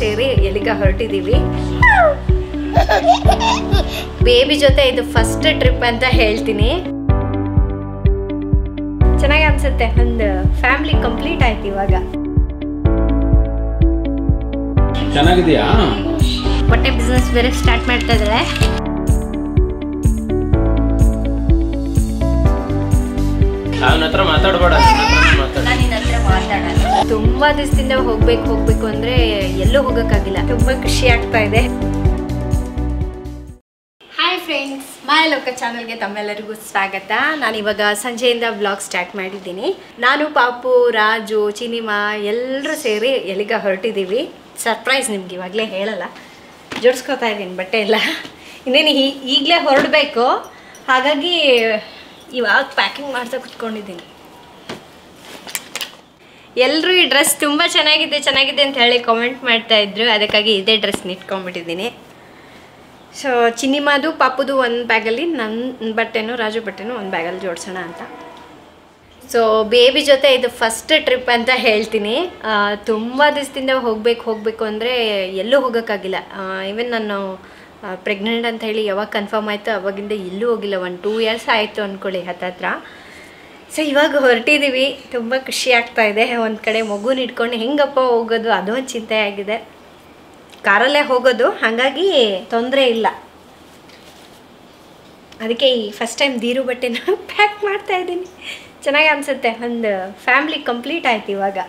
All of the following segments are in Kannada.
ಸೇರಿ ಎಲ್ಲಿಗ ಹೊರಟಿದ್ದೀವಿ ಬೇಬಿ ಜೊತೆ ಇದು ಫಸ್ಟ್ ಟ್ರಿಪ್ ಅಂತ ಹೇಳ್ತೀನಿ ಚೆನ್ನಾಗಿ ಅನ್ಸುತ್ತೆ ಒಂದು ಫ್ಯಾಮಿಲಿ ಕಂಪ್ಲೀಟ್ ಆಯ್ತು ಇವಾಗ ಚೆನ್ನಾಗಿದೆಯಾ ಬಟ್ಟೆ ಬಿಸ್ನೆಸ್ ಬೇರೆ ಸ್ಟಾರ್ಟ್ ಮಾಡ್ತಾ ಇದ್ದಾರೆ ಅವನ ಹತ್ರ ಮಾತಾಡಬೇಡ ತುಂಬಾ ದಿವಸದಿಂದ ಹೋಗ್ಬೇಕು ಹೋಗ್ಬೇಕು ಅಂದ್ರೆ ಎಲ್ಲೂ ಹೋಗಕ್ಕಾಗಿಲ್ಲ ತುಂಬಾ ಖುಷಿ ಆಗ್ತಾ ಇದೆ ಹಾಯ್ ಫ್ರೆಂಡ್ಸ್ ಮಾಯಲೋಕ ಚಾನಲ್ಗೆ ತಮ್ಮೆಲ್ಲರಿಗೂ ಸ್ವಾಗತ ನಾನು ಇವಾಗ ಸಂಜೆಯಿಂದ ಬ್ಲಾಗ್ ಸ್ಟಾರ್ಟ್ ಮಾಡಿದ್ದೀನಿ ನಾನು ಪಾಪು ರಾಜು ಚಿನಿಮಾ ಎಲ್ಲರೂ ಸೇರಿ ಎಲ್ಲಿಗ ಹೊರಟಿದ್ದೀವಿ ಸರ್ಪ್ರೈಸ್ ನಿಮ್ಗೆ ಇವಾಗಲೇ ಹೇಳಲ್ಲ ಜೋಡಿಸ್ಕೊತಾ ಇದ್ದೀನಿ ಬಟ್ಟೆ ಎಲ್ಲ ಇನ್ನೇನು ಈಗಲೇ ಹೊರಡಬೇಕು ಹಾಗಾಗಿ ಇವಾಗ ಪ್ಯಾಕಿಂಗ್ ಮಾಡ್ತಾ ಕುತ್ಕೊಂಡಿದ್ದೀನಿ ಎಲ್ಲರೂ ಈ ಡ್ರೆಸ್ ತುಂಬ ಚೆನ್ನಾಗಿದೆ ಚೆನ್ನಾಗಿದೆ ಅಂತ ಹೇಳಿ ಕಾಮೆಂಟ್ ಮಾಡ್ತಾ ಇದ್ರು ಅದಕ್ಕಾಗಿ ಇದೇ ಡ್ರೆಸ್ ಇಟ್ಕೊಂಡ್ಬಿಟ್ಟಿದ್ದೀನಿ ಸೊ ಚಿನ್ನಿಮಾದು ಪಾಪುದು ಒಂದು ಬ್ಯಾಗಲ್ಲಿ ನನ್ನ ಬಟ್ಟೆನೂ ರಾಜು ಬಟ್ಟೆನೂ ಒಂದು ಬ್ಯಾಗಲ್ಲಿ ಜೋಡಿಸೋಣ ಅಂತ ಸೊ ಬೇಬಿ ಜೊತೆ ಇದು ಫಸ್ಟ್ ಟ್ರಿಪ್ ಅಂತ ಹೇಳ್ತೀನಿ ತುಂಬ ದಿವಸದಿಂದ ಹೋಗ್ಬೇಕು ಹೋಗಬೇಕು ಅಂದರೆ ಎಲ್ಲೂ ಹೋಗೋಕ್ಕಾಗಿಲ್ಲ ಈವನ್ ನಾನು ಪ್ರೆಗ್ನೆಂಟ್ ಅಂತ ಹೇಳಿ ಯಾವಾಗ ಕನ್ಫರ್ಮ್ ಆಯಿತು ಅವಾಗಿಂದ ಎಲ್ಲೂ ಹೋಗಿಲ್ಲ ಒಂದು ಟೂ ಇಯರ್ಸ್ ಆಯಿತು ಅಂದ್ಕೊಳ್ಳಿ ಹತ್ತತ್ರ ಸೊ ಇವಾಗ ಹೊರಟಿದ್ದೀವಿ ತುಂಬ ಖುಷಿ ಆಗ್ತಾ ಇದೆ ಒಂದು ಕಡೆ ಮಗುನ ಇಟ್ಕೊಂಡು ಹೆಂಗಪ್ಪ ಹೋಗೋದು ಅದು ಒಂದು ಚಿಂತೆ ಆಗಿದೆ ಕಾರಲ್ಲೇ ಹೋಗೋದು ಹಾಗಾಗಿ ತೊಂದರೆ ಇಲ್ಲ ಅದಕ್ಕೆ ಈ ಫಸ್ಟ್ ಟೈಮ್ ದೀರು ಬಟ್ಟೆನ ಪ್ಯಾಕ್ ಮಾಡ್ತಾ ಇದ್ದೀನಿ ಚೆನ್ನಾಗಿ ಅನಿಸುತ್ತೆ ಒಂದು ಫ್ಯಾಮ್ಲಿ ಕಂಪ್ಲೀಟ್ ಆಯ್ತು ಇವಾಗ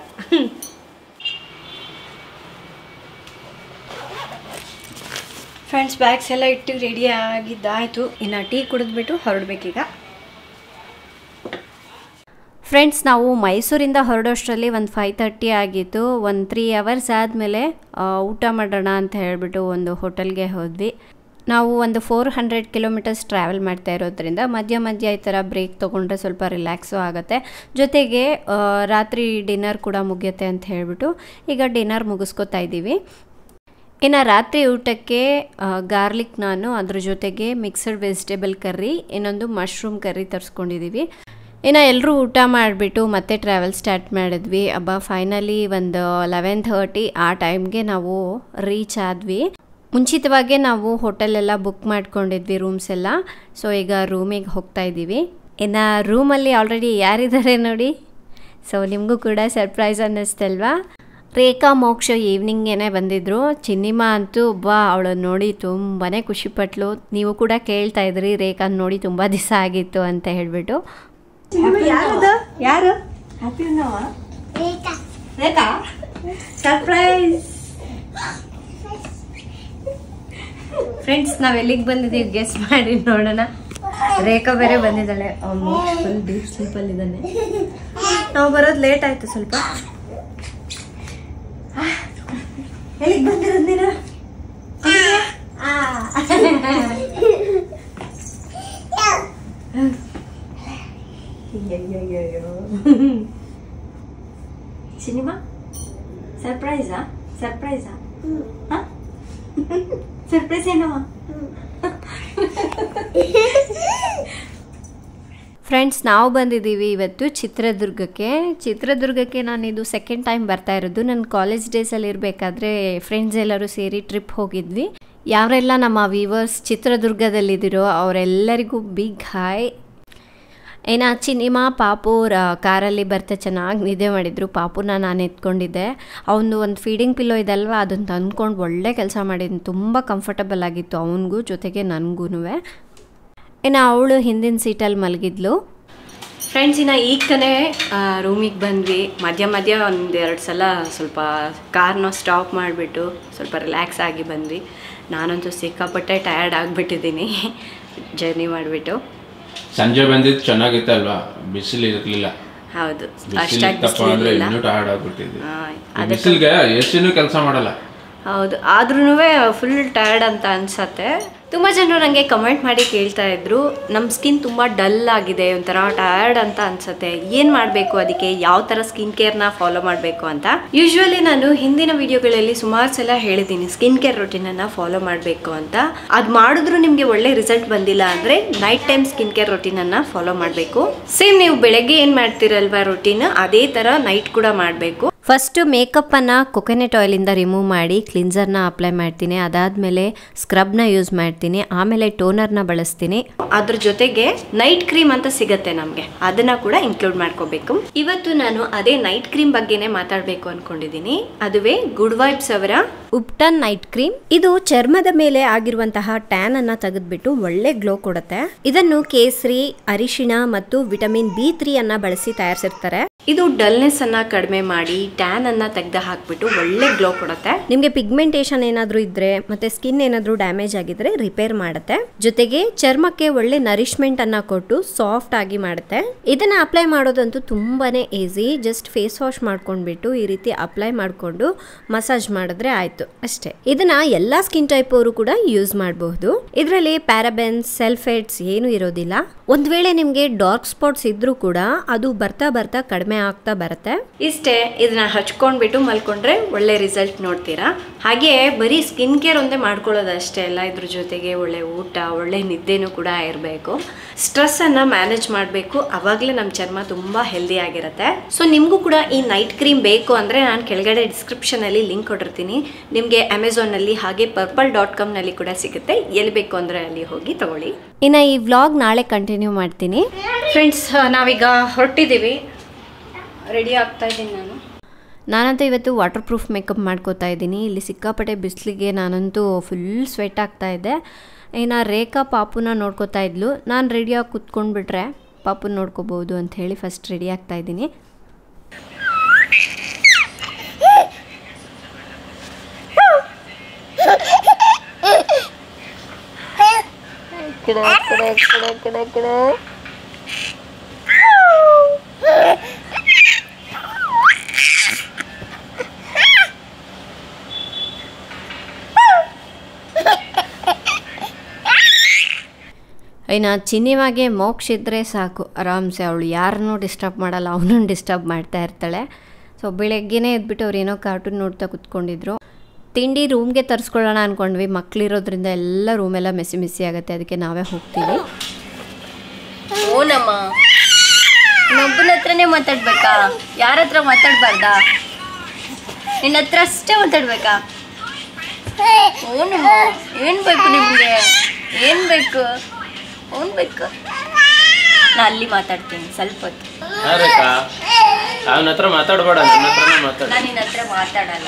ಫ್ರೆಂಡ್ಸ್ ಬ್ಯಾಗ್ಸ್ ಎಲ್ಲ ಇಟ್ಟು ರೆಡಿ ಆಗಿದ್ದಾಯಿತು ಇನ್ನು ಟೀ ಕುಡಿದ್ಬಿಟ್ಟು ಹೊರಡ್ಬೇಕೀಗ ಫ್ರೆಂಡ್ಸ್ ನಾವು ಮೈಸೂರಿಂದ ಹೊರಡೋಷ್ಟರಲ್ಲಿ ಒಂದು ಫೈವ್ ತರ್ಟಿ ಆಗಿತ್ತು ಒಂದು ತ್ರೀ ಅವರ್ಸ್ ಆದಮೇಲೆ ಊಟ ಮಾಡೋಣ ಅಂತ ಹೇಳಿಬಿಟ್ಟು ಒಂದು ಹೋಟೆಲ್ಗೆ ಹೋದ್ವಿ ನಾವು ಒಂದು ಫೋರ್ ಹಂಡ್ರೆಡ್ ಕಿಲೋಮೀಟರ್ಸ್ ಟ್ರಾವೆಲ್ ಮಾಡ್ತಾ ಇರೋದ್ರಿಂದ ಮಧ್ಯ ಮಧ್ಯ ಈ ಥರ ಬ್ರೇಕ್ ತೊಗೊಂಡ್ರೆ ಸ್ವಲ್ಪ ರಿಲ್ಯಾಕ್ಸು ಆಗುತ್ತೆ ಜೊತೆಗೆ ಆ, ರಾತ್ರಿ ಡಿನ್ನರ್ ಕೂಡ ಮುಗಿಯುತ್ತೆ ಅಂತ ಹೇಳಿಬಿಟ್ಟು ಈಗ ಡಿನ್ನರ್ ಮುಗಿಸ್ಕೊತಾ ಇದ್ದೀವಿ ಇನ್ನು ರಾತ್ರಿ ಊಟಕ್ಕೆ ಗಾರ್ಲಿಕ್ ನಾನು ಅದ್ರ ಜೊತೆಗೆ ಮಿಕ್ಸಡ್ ವೆಜಿಟೇಬಲ್ ಕರ್ರಿ ಇನ್ನೊಂದು ಮಶ್ರೂಮ್ ಕರ್ರಿ ತರಿಸ್ಕೊಂಡಿದ್ದೀವಿ ಇನ್ನು ಎಲ್ಲರೂ ಊಟ ಮಾಡಿಬಿಟ್ಟು ಮತ್ತೆ ಟ್ರಾವೆಲ್ ಸ್ಟಾರ್ಟ್ ಮಾಡಿದ್ವಿ ಅಬ್ಬ ಫೈನಲಿ ಒಂದು ಲೆವೆನ್ ಥರ್ಟಿ ಆ ಟೈಮ್ಗೆ ನಾವು ರೀಚ್ ಆದ್ವಿ ಮುಂಚಿತವಾಗೇ ನಾವು ಹೋಟೆಲೆಲ್ಲ ಬುಕ್ ಮಾಡ್ಕೊಂಡಿದ್ವಿ ರೂಮ್ಸ್ ಎಲ್ಲ ಸೊ ಈಗ ರೂಮಿಗೆ ಹೋಗ್ತಾ ಇದ್ದೀವಿ ಇನ್ನು ರೂಮಲ್ಲಿ ಆಲ್ರೆಡಿ ಯಾರಿದ್ದಾರೆ ನೋಡಿ ಸೊ ನಿಮಗೂ ಕೂಡ ಸರ್ಪ್ರೈಸ್ ಅನ್ನಿಸ್ತಲ್ವಾ ರೇಖಾ ಮೋಕ್ಷ ಈವ್ನಿಂಗೇನೆ ಬಂದಿದ್ರು ಚಿನ್ನಿಮಾ ಅಂತೂ ಒಬ್ಬ ಅವಳು ನೋಡಿ ತುಂಬಾ ಖುಷಿಪಟ್ಲು ನೀವು ಕೂಡ ಕೇಳ್ತಾ ಇದ್ರಿ ರೇಖಾ ನೋಡಿ ತುಂಬ ದಿವಸ ಆಗಿತ್ತು ಅಂತ ಹೇಳ್ಬಿಟ್ಟು ಯಾರದು ಯಾರು ರೇಖಾ ಸರ್ಪ್ರೈಸ್ ಫ್ರೆಂಡ್ಸ್ ನಾವ್ ಎಲ್ಲಿಗೆ ಬಂದಿದ್ದೀವಿ ಗೆಸ್ ಮಾಡಿ ನೋಡೋಣ ರೇಖಾ ಬೇರೆ ಬಂದಿದ್ದಾಳೆ ಫುಲ್ ಡೀಪ್ ಸ್ಲೀಪಲ್ಲಿ ಇದ್ದಾನೆ ನಾವು ಬರೋದು ಲೇಟ್ ಆಯ್ತು ಸ್ವಲ್ಪ ಎಲ್ಲಿಗೆ ಬಂದಿರೋದು ನೀನು ಆ. ಅಯ್ಯಯ್ಯಯ್ಯಯ್ಯೋ. ಸಿನಿಮಾ ಸರ್ಪ್ರೈಸಾ ಸರ್ಪ್ರೈಸಾ ಸರ್ಪ್ರೈಸ್ ಏನವ ಫ್ರೆಂಡ್ಸ್ ನಾವು ಬಂದಿದ್ದೀವಿ ಇವತ್ತು ಚಿತ್ರದುರ್ಗಕ್ಕೆ ಚಿತ್ರದುರ್ಗಕ್ಕೆ ನಾನು ಇದು ಸೆಕೆಂಡ್ ಟೈಮ್ ಬರ್ತಾ ಇರೋದು ನನ್ನ ಕಾಲೇಜ್ ಡೇಸಲ್ಲಿ ಇರಬೇಕಾದ್ರೆ ಫ್ರೆಂಡ್ಸ್ ಎಲ್ಲರೂ ಸೇರಿ ಟ್ರಿಪ್ ಹೋಗಿದ್ವಿ ಯಾರೆಲ್ಲ ನಮ್ಮ ವೀವರ್ಸ್ ಚಿತ್ರದುರ್ಗದಲ್ಲಿದ್ದೀರೋ ಅವರೆಲ್ಲರಿಗೂ ಬಿಗ್ ಹಾಯ್ ಏನ ಚಿನಿಮಾ ಪಾಪು ರ- ಕಾರಲ್ಲಿ ಬರ್ತಾ ಚೆನ್ನಾಗಿ ನಿದ್ದೆ ಮಾಡಿದ್ರು ಪಾಪುನ ನಾನು ಎತ್ಕೊಂಡಿದ್ದೆ ಅವನು ಒಂದು ಫೀಡಿಂಗ್ ಪಿಲ್ಲೋ ಇದಲ್ವ ಅದನ್ನು ತಂದ್ಕೊಂಡು ಒಳ್ಳೆ ಕೆಲಸ ಮಾಡಿದ್ನು ತುಂಬ ಕಂಫರ್ಟಬಲ್ ಆಗಿತ್ತು ಅವನಿಗೂ ಜೊತೆಗೆ ನನಗೂ ಇನ್ನು ಅವಳು ಹಿಂದಿನ ಸೀಟಲ್ಲಿ ಮಲಗಿದ್ಲು ಫ್ರೆಂಡ್ಸ್ ಇನ್ನು ಈಗ ತಾನೇ ರೂಮಿಗೆ ಬಂದ್ವಿ ಮಧ್ಯ ಮಧ್ಯ ಒಂದು ಎರಡು ಸಲ ಸ್ವಲ್ಪ ಕಾರ್ನ ಸ್ಟಾಪ್ ಮಾಡಿಬಿಟ್ಟು ಸ್ವಲ್ಪ ರಿಲ್ಯಾಕ್ಸ್ ಆಗಿ ಬಂದ್ವಿ ನಾನಂತೂ ಸಿಕ್ಕಾಪಟ್ಟೆ ಟಯರ್ಡ್ ಆಗಿಬಿಟ್ಟಿದ್ದೀನಿ ಜರ್ನಿ ಮಾಡಿಬಿಟ್ಟು ಸಂಜೆ ಬಂದಿದ್ದು ಚೆನ್ನಾಗಿತ್ತಲ್ವಾ ಬಿಸಿಲು ಇರ್ಲಿಲ್ಲ ಹೌದು ಬಿಸಿಲು ಅಷ್ಟಾಗಿ ಇತ್ತಪ್ಪ ಅಂದ್ರೆ ಬಿಸಿಲಿಲ್ಲ ಇನ್ನೂ ಟಯರ್ಡ್ ಆಗ್ಬಿಟ್ಟಿದ್ವಿ ಆ, ಈ ಅದಕ್ಕೆ ಬಿಸಿಲ್ಗೆ ಎಸಿನೂ ಕೆಲಸ ಮಾಡಲ್ಲ ಹೌದು ಆದ್ರೂ ಫುಲ್ ಟಯರ್ಡ್ ಅಂತ ಅನ್ಸತ್ತೆ ತುಂಬ ಜನರು ನನಗೆ ಕಮೆಂಟ್ ಮಾಡಿ ಕೇಳ್ತಾ ಇದ್ರು ನಮ್ಮ ಸ್ಕಿನ್ ತುಂಬ ಡಲ್ ಆಗಿದೆ ಒಂಥರ ಟಯರ್ಡ್ ಅಂತ ಅನ್ಸುತ್ತೆ ಏನು ಮಾಡಬೇಕು ಅದಕ್ಕೆ ಯಾವ ಥರ ಸ್ಕಿನ್ ಕೇರ್ನ ಫಾಲೋ ಮಾಡಬೇಕು ಅಂತ ಯೂಶ್ವಲಿ ನಾನು ಹಿಂದಿನ ವಿಡಿಯೋಗಳಲ್ಲಿ ಸುಮಾರು ಸಲ ಹೇಳಿದ್ದೀನಿ ಸ್ಕಿನ್ ಕೇರ್ ರೊಟೀನನ್ನು ಫಾಲೋ ಮಾಡಬೇಕು ಅಂತ ಅದು ಮಾಡಿದ್ರು ನಿಮಗೆ ಒಳ್ಳೆ ರಿಸಲ್ಟ್ ಬಂದಿಲ್ಲ ಅಂದರೆ ನೈಟ್ ಟೈಮ್ ಸ್ಕಿನ್ ಕೇರ್ ರೊಟೀನನ್ನು ಫಾಲೋ ಮಾಡಬೇಕು ಸೇಮ್ ನೀವು ಬೆಳಗ್ಗೆ ಏನು ಮಾಡ್ತೀರಲ್ವಾ ರೊಟೀನ್ ಅದೇ ಥರ ನೈಟ್ ಕೂಡ ಮಾಡಬೇಕು ಫಸ್ಟು ಮೇಕಪ್ಪನ್ನು ಕೊಕೊನೆಟ್ ಆಯಿಲಿಂದ ರಿಮೂವ್ ಮಾಡಿ ಕ್ಲಿನ್ಸರ್ನ ಅಪ್ಲೈ ಮಾಡ್ತೀನಿ ಅದಾದಮೇಲೆ ಸ್ಕ್ರಬ್ನ ಯೂಸ್ ಮಾಡ್ತೀನಿ ಆಮೇಲೆ ಟೋನರ್ನ ಬಳಸ್ತೀನಿ ಅದ್ರ ಜೊತೆಗೆ ನೈಟ್ ಕ್ರೀಮ್ ಅಂತ ಸಿಗತ್ತೆ ನಮಗೆ ಅದನ್ನ ಕೂಡ ಇನ್ಕ್ಲೂಡ್ ಮಾಡ್ಕೋಬೇಕು ಇವತ್ತು ನಾನು ಅದೇ ನೈಟ್ ಕ್ರೀಮ್ ಬಗ್ಗೆನೇ ಮಾತಾಡಬೇಕು ಅನ್ಕೊಂಡಿದ್ದೀನಿ ಅದುವೇ ಗುಡ್ ವೈಬ್ಸ್ ಅವರ ಉಪ್ಟನ್ ನೈಟ್ ಕ್ರೀಮ್ ಇದು ಚರ್ಮದ ಮೇಲೆ ಆಗಿರುವಂತಹ ಟ್ಯಾನ್ ಅನ್ನ ತೆಗೆದ್ಬಿಟ್ಟು ಒಳ್ಳೆ ಗ್ಲೋ ಕೊಡುತ್ತೆ ಇದನ್ನು ಕೇಸರಿ ಅರಿಶಿಣ ಮತ್ತು ವಿಟಮಿನ್ ಬಿ ತ್ರೀ ಅನ್ನ ಬಳಸಿ ತಯಾರಿಸಿರ್ತಾರೆ ಇದು ಡಲ್ನೆಸ್ ಅನ್ನ ಕಡಿಮೆ ಮಾಡಿ ಟ್ಯಾನ್ ಅನ್ನ ತೆಗೆದು ಹಾಕ್ಬಿಟ್ಟು ಒಳ್ಳೆ ಗ್ಲೋ ಕೊಡುತ್ತೆ ನಿಮ್ಗೆ ಪಿಗ್ಮೆಂಟೇಶನ್ ಏನಾದ್ರೂ ಇದ್ರೆ ಮತ್ತೆ ಸ್ಕಿನ್ ಏನಾದ್ರೂ ಡ್ಯಾಮೇಜ್ ಆಗಿದ್ರೆ ರಿಪೇರ್ ಮಾಡುತ್ತೆ ಜೊತೆಗೆ ಚರ್ಮಕ್ಕೆ ಒಳ್ಳೆ ನರಿಶ್ಮೆಂಟ್ ಅನ್ನ ಕೊಟ್ಟು ಸಾಫ್ಟ್ ಆಗಿ ಮಾಡುತ್ತೆ ಇದನ್ನ ಅಪ್ಲೈ ಮಾಡೋದಂತೂ ತುಂಬಾನೇ ಈಸಿ ಜಸ್ಟ್ ಫೇಸ್ ವಾಶ್ ಮಾಡ್ಕೊಂಡ್ಬಿಟ್ಟು ಈ ರೀತಿ ಅಪ್ಲೈ ಮಾಡ್ಕೊಂಡು ಮಸಾಜ್ ಮಾಡಿದ್ರೆ ಆಯ್ತು ಅಷ್ಟೇ ಇದನ್ನ ಎಲ್ಲಾ ಸ್ಕಿನ್ ಟೈಪ್ ಅವರು ಕೂಡ ಯೂಸ್ ಮಾಡಬಹುದು ಇದರಲ್ಲಿ ಪ್ಯಾರಾಬೆನ್ಸ್ ಸೆಲ್ಫೇಟ್ಸ್ ಏನು ಇರೋದಿಲ್ಲ ಒಂದ್ ವೇಳೆ ನಿಮ್ಗೆ ಡಾರ್ಕ್ ಸ್ಪಾಟ್ಸ್ ಇದ್ರೂ ಕೂಡ ಅದು ಬರ್ತಾ ಬರ್ತಾ ಕಡಿಮೆ ಆಗ್ತಾ ಬರುತ್ತೆ ಇಷ್ಟೇ ಇದನ್ನ ಹಚ್ಕೊಂಡ್ಬಿಟ್ಟು ಮಲ್ಕೊಂಡ್ರೆ ಒಳ್ಳೆ ರಿಸಲ್ಟ್ ನೋಡ್ತೀರಾ ಹಾಗೆ ಬರೀ ಸ್ಕಿನ್ ಕೇರ್ ಒಂದೇ ಮಾಡ್ಕೊಳ್ಳೋದು ಅಷ್ಟೇ ಅಲ್ಲ ಇದ್ರ ಜೊತೆಗೆ ಒಳ್ಳೆ ಊಟ ಒಳ್ಳೆ ನಿದ್ದೆನೂ ಕೂಡ ಇರಬೇಕು ಸ್ಟ್ರೆಸ್ ಅನ್ನ ಮ್ಯಾನೇಜ್ ಮಾಡಬೇಕು ಅವಾಗಲೇ ನಮ್ಮ ಚರ್ಮ ತುಂಬಾ ಹೆಲ್ದಿ ಆಗಿರುತ್ತೆ ಸೊ ನಿಮಗೂ ಕೂಡ ಈ ನೈಟ್ ಕ್ರೀಮ್ ಬೇಕು ಅಂದ್ರೆ ನಾನು ಕೆಳಗಡೆ ಡಿಸ್ಕ್ರಿಪ್ಷನ್ ಅಲ್ಲಿ ಲಿಂಕ್ ಕೊಟ್ಟಿರ್ತೀನಿ ನಿಮಗೆ ಅಮೆಝಾನ್ ನಲ್ಲಿ ಹಾಗೆ ಪರ್ಪಲ್ ಡಾಟ್ ಕಾಮ್ ನಲ್ಲಿ ಕೂಡ ಸಿಗುತ್ತೆ ಎಲ್ಲಿ ಬೇಕು ಅಂದ್ರೆ ಅಲ್ಲಿ ಹೋಗಿ ತಗೊಳ್ಳಿ ಇನ್ನು ಈ ವ್ಲಾಗ್ ನಾಳೆ ಕಂಟಿನ್ಯೂ ಮಾಡ್ತೀನಿ ಫ್ರೆಂಡ್ಸ್ ನಾವೀಗ ಹೊರಟಿದ್ದೀವಿ ರೆಡಿ ಆಗ್ತಾ ಇದ್ದೀನಿ ನಾನು ನಾನಂತೂ ಇವತ್ತು ವಾಟರ್ ಪ್ರೂಫ್ ಮೇಕಪ್ ಮಾಡ್ಕೋತಾ ಇದ್ದೀನಿ ಇಲ್ಲಿ ಸಿಕ್ಕಾಪಟ್ಟೆ ಬಿಸಿಲಿಗೆ ನಾನಂತೂ ಫುಲ್ ಸ್ವೆಟ್ ಆಗ್ತಾ ಇದ್ದೆ ಇನ್ನು ರೇಖಾ ಪಾಪುನ ನೋಡ್ಕೋತಾ ಇದ್ಲು ನಾನು ರೆಡಿಯಾಗಿ ಕುತ್ಕೊಂಡ್ಬಿಟ್ರೆ ಪಾಪುನ ನೋಡ್ಕೋಬೋದು ಅಂತ ಹೇಳಿ ಫಸ್ಟ್ ರೆಡಿ ಆಗ್ತಾ ಇದ್ದೀನಿ ಇನ್ನು ಚಿನ್ನಿವಾಗೆ ಮೋಕ್ಷ ಇದ್ದರೆ ಸಾಕು ಆರಾಮ್ಸೆ ಅವಳು ಯಾರನ್ನೂ ಡಿಸ್ಟರ್ಬ್ ಮಾಡಲ್ಲ ಅವನನ್ನು ಡಿಸ್ಟರ್ಬ್ ಮಾಡ್ತಾ ಇರ್ತಾಳೆ ಸೊ ಬೆಳಗ್ಗೆನೇ ಎದ್ಬಿಟ್ಟು ಅವ್ರು ಏನೋ ಕಾರ್ಟೂನ್ ನೋಡ್ತಾ ಕುತ್ಕೊಂಡಿದ್ರು ತಿಂಡಿ ರೂಮ್ಗೆ ತರಿಸ್ಕೊಳ್ಳೋಣ ಅಂದ್ಕೊಂಡ್ವಿ ಮಕ್ಳಿರೋದ್ರಿಂದ ಎಲ್ಲ ರೂಮೆಲ್ಲ ಮೆಸ್ಸಿ ಮೆಸ್ಸಿ ಆಗುತ್ತೆ ಅದಕ್ಕೆ ನಾವೇ ಹೋಗ್ತೀವಿ ಓನಮ್ಮ ಇನ್ನೊಬ್ಬನ ಹತ್ರನೇ ಮಾತಾಡ್ಬೇಕಾ ಯಾರ ಹತ್ರ ಮಾತಾಡ್ಬಾರ್ದಾ ನಿನ್ನ ಹತ್ರ ಅಷ್ಟೇ ಮಾತಾಡ್ಬೇಕಾ ಓನಮ್ಮ ಏನ್ ಬೇಕು ನಿಮ್ಗೆ ಏನ್ ಬೇಕು ಓನ್ ಬೇಕು ನಾ ಅಲ್ಲಿ ಮಾತಾಡ್ತೀನಿ ಸ್ವಲ್ಪ ಹೊತ್ತು ಯಾರಕ್ಕ ಅವನ ಹತ್ರ ಮಾತಾಡ್ಬೇಡ ನನ್ನ ಹತ್ರನೇ ಮಾತಾಡ ನಾನು ನಿನ್ನ ಹತ್ರ ಮಾತಾಡಲ್ಲ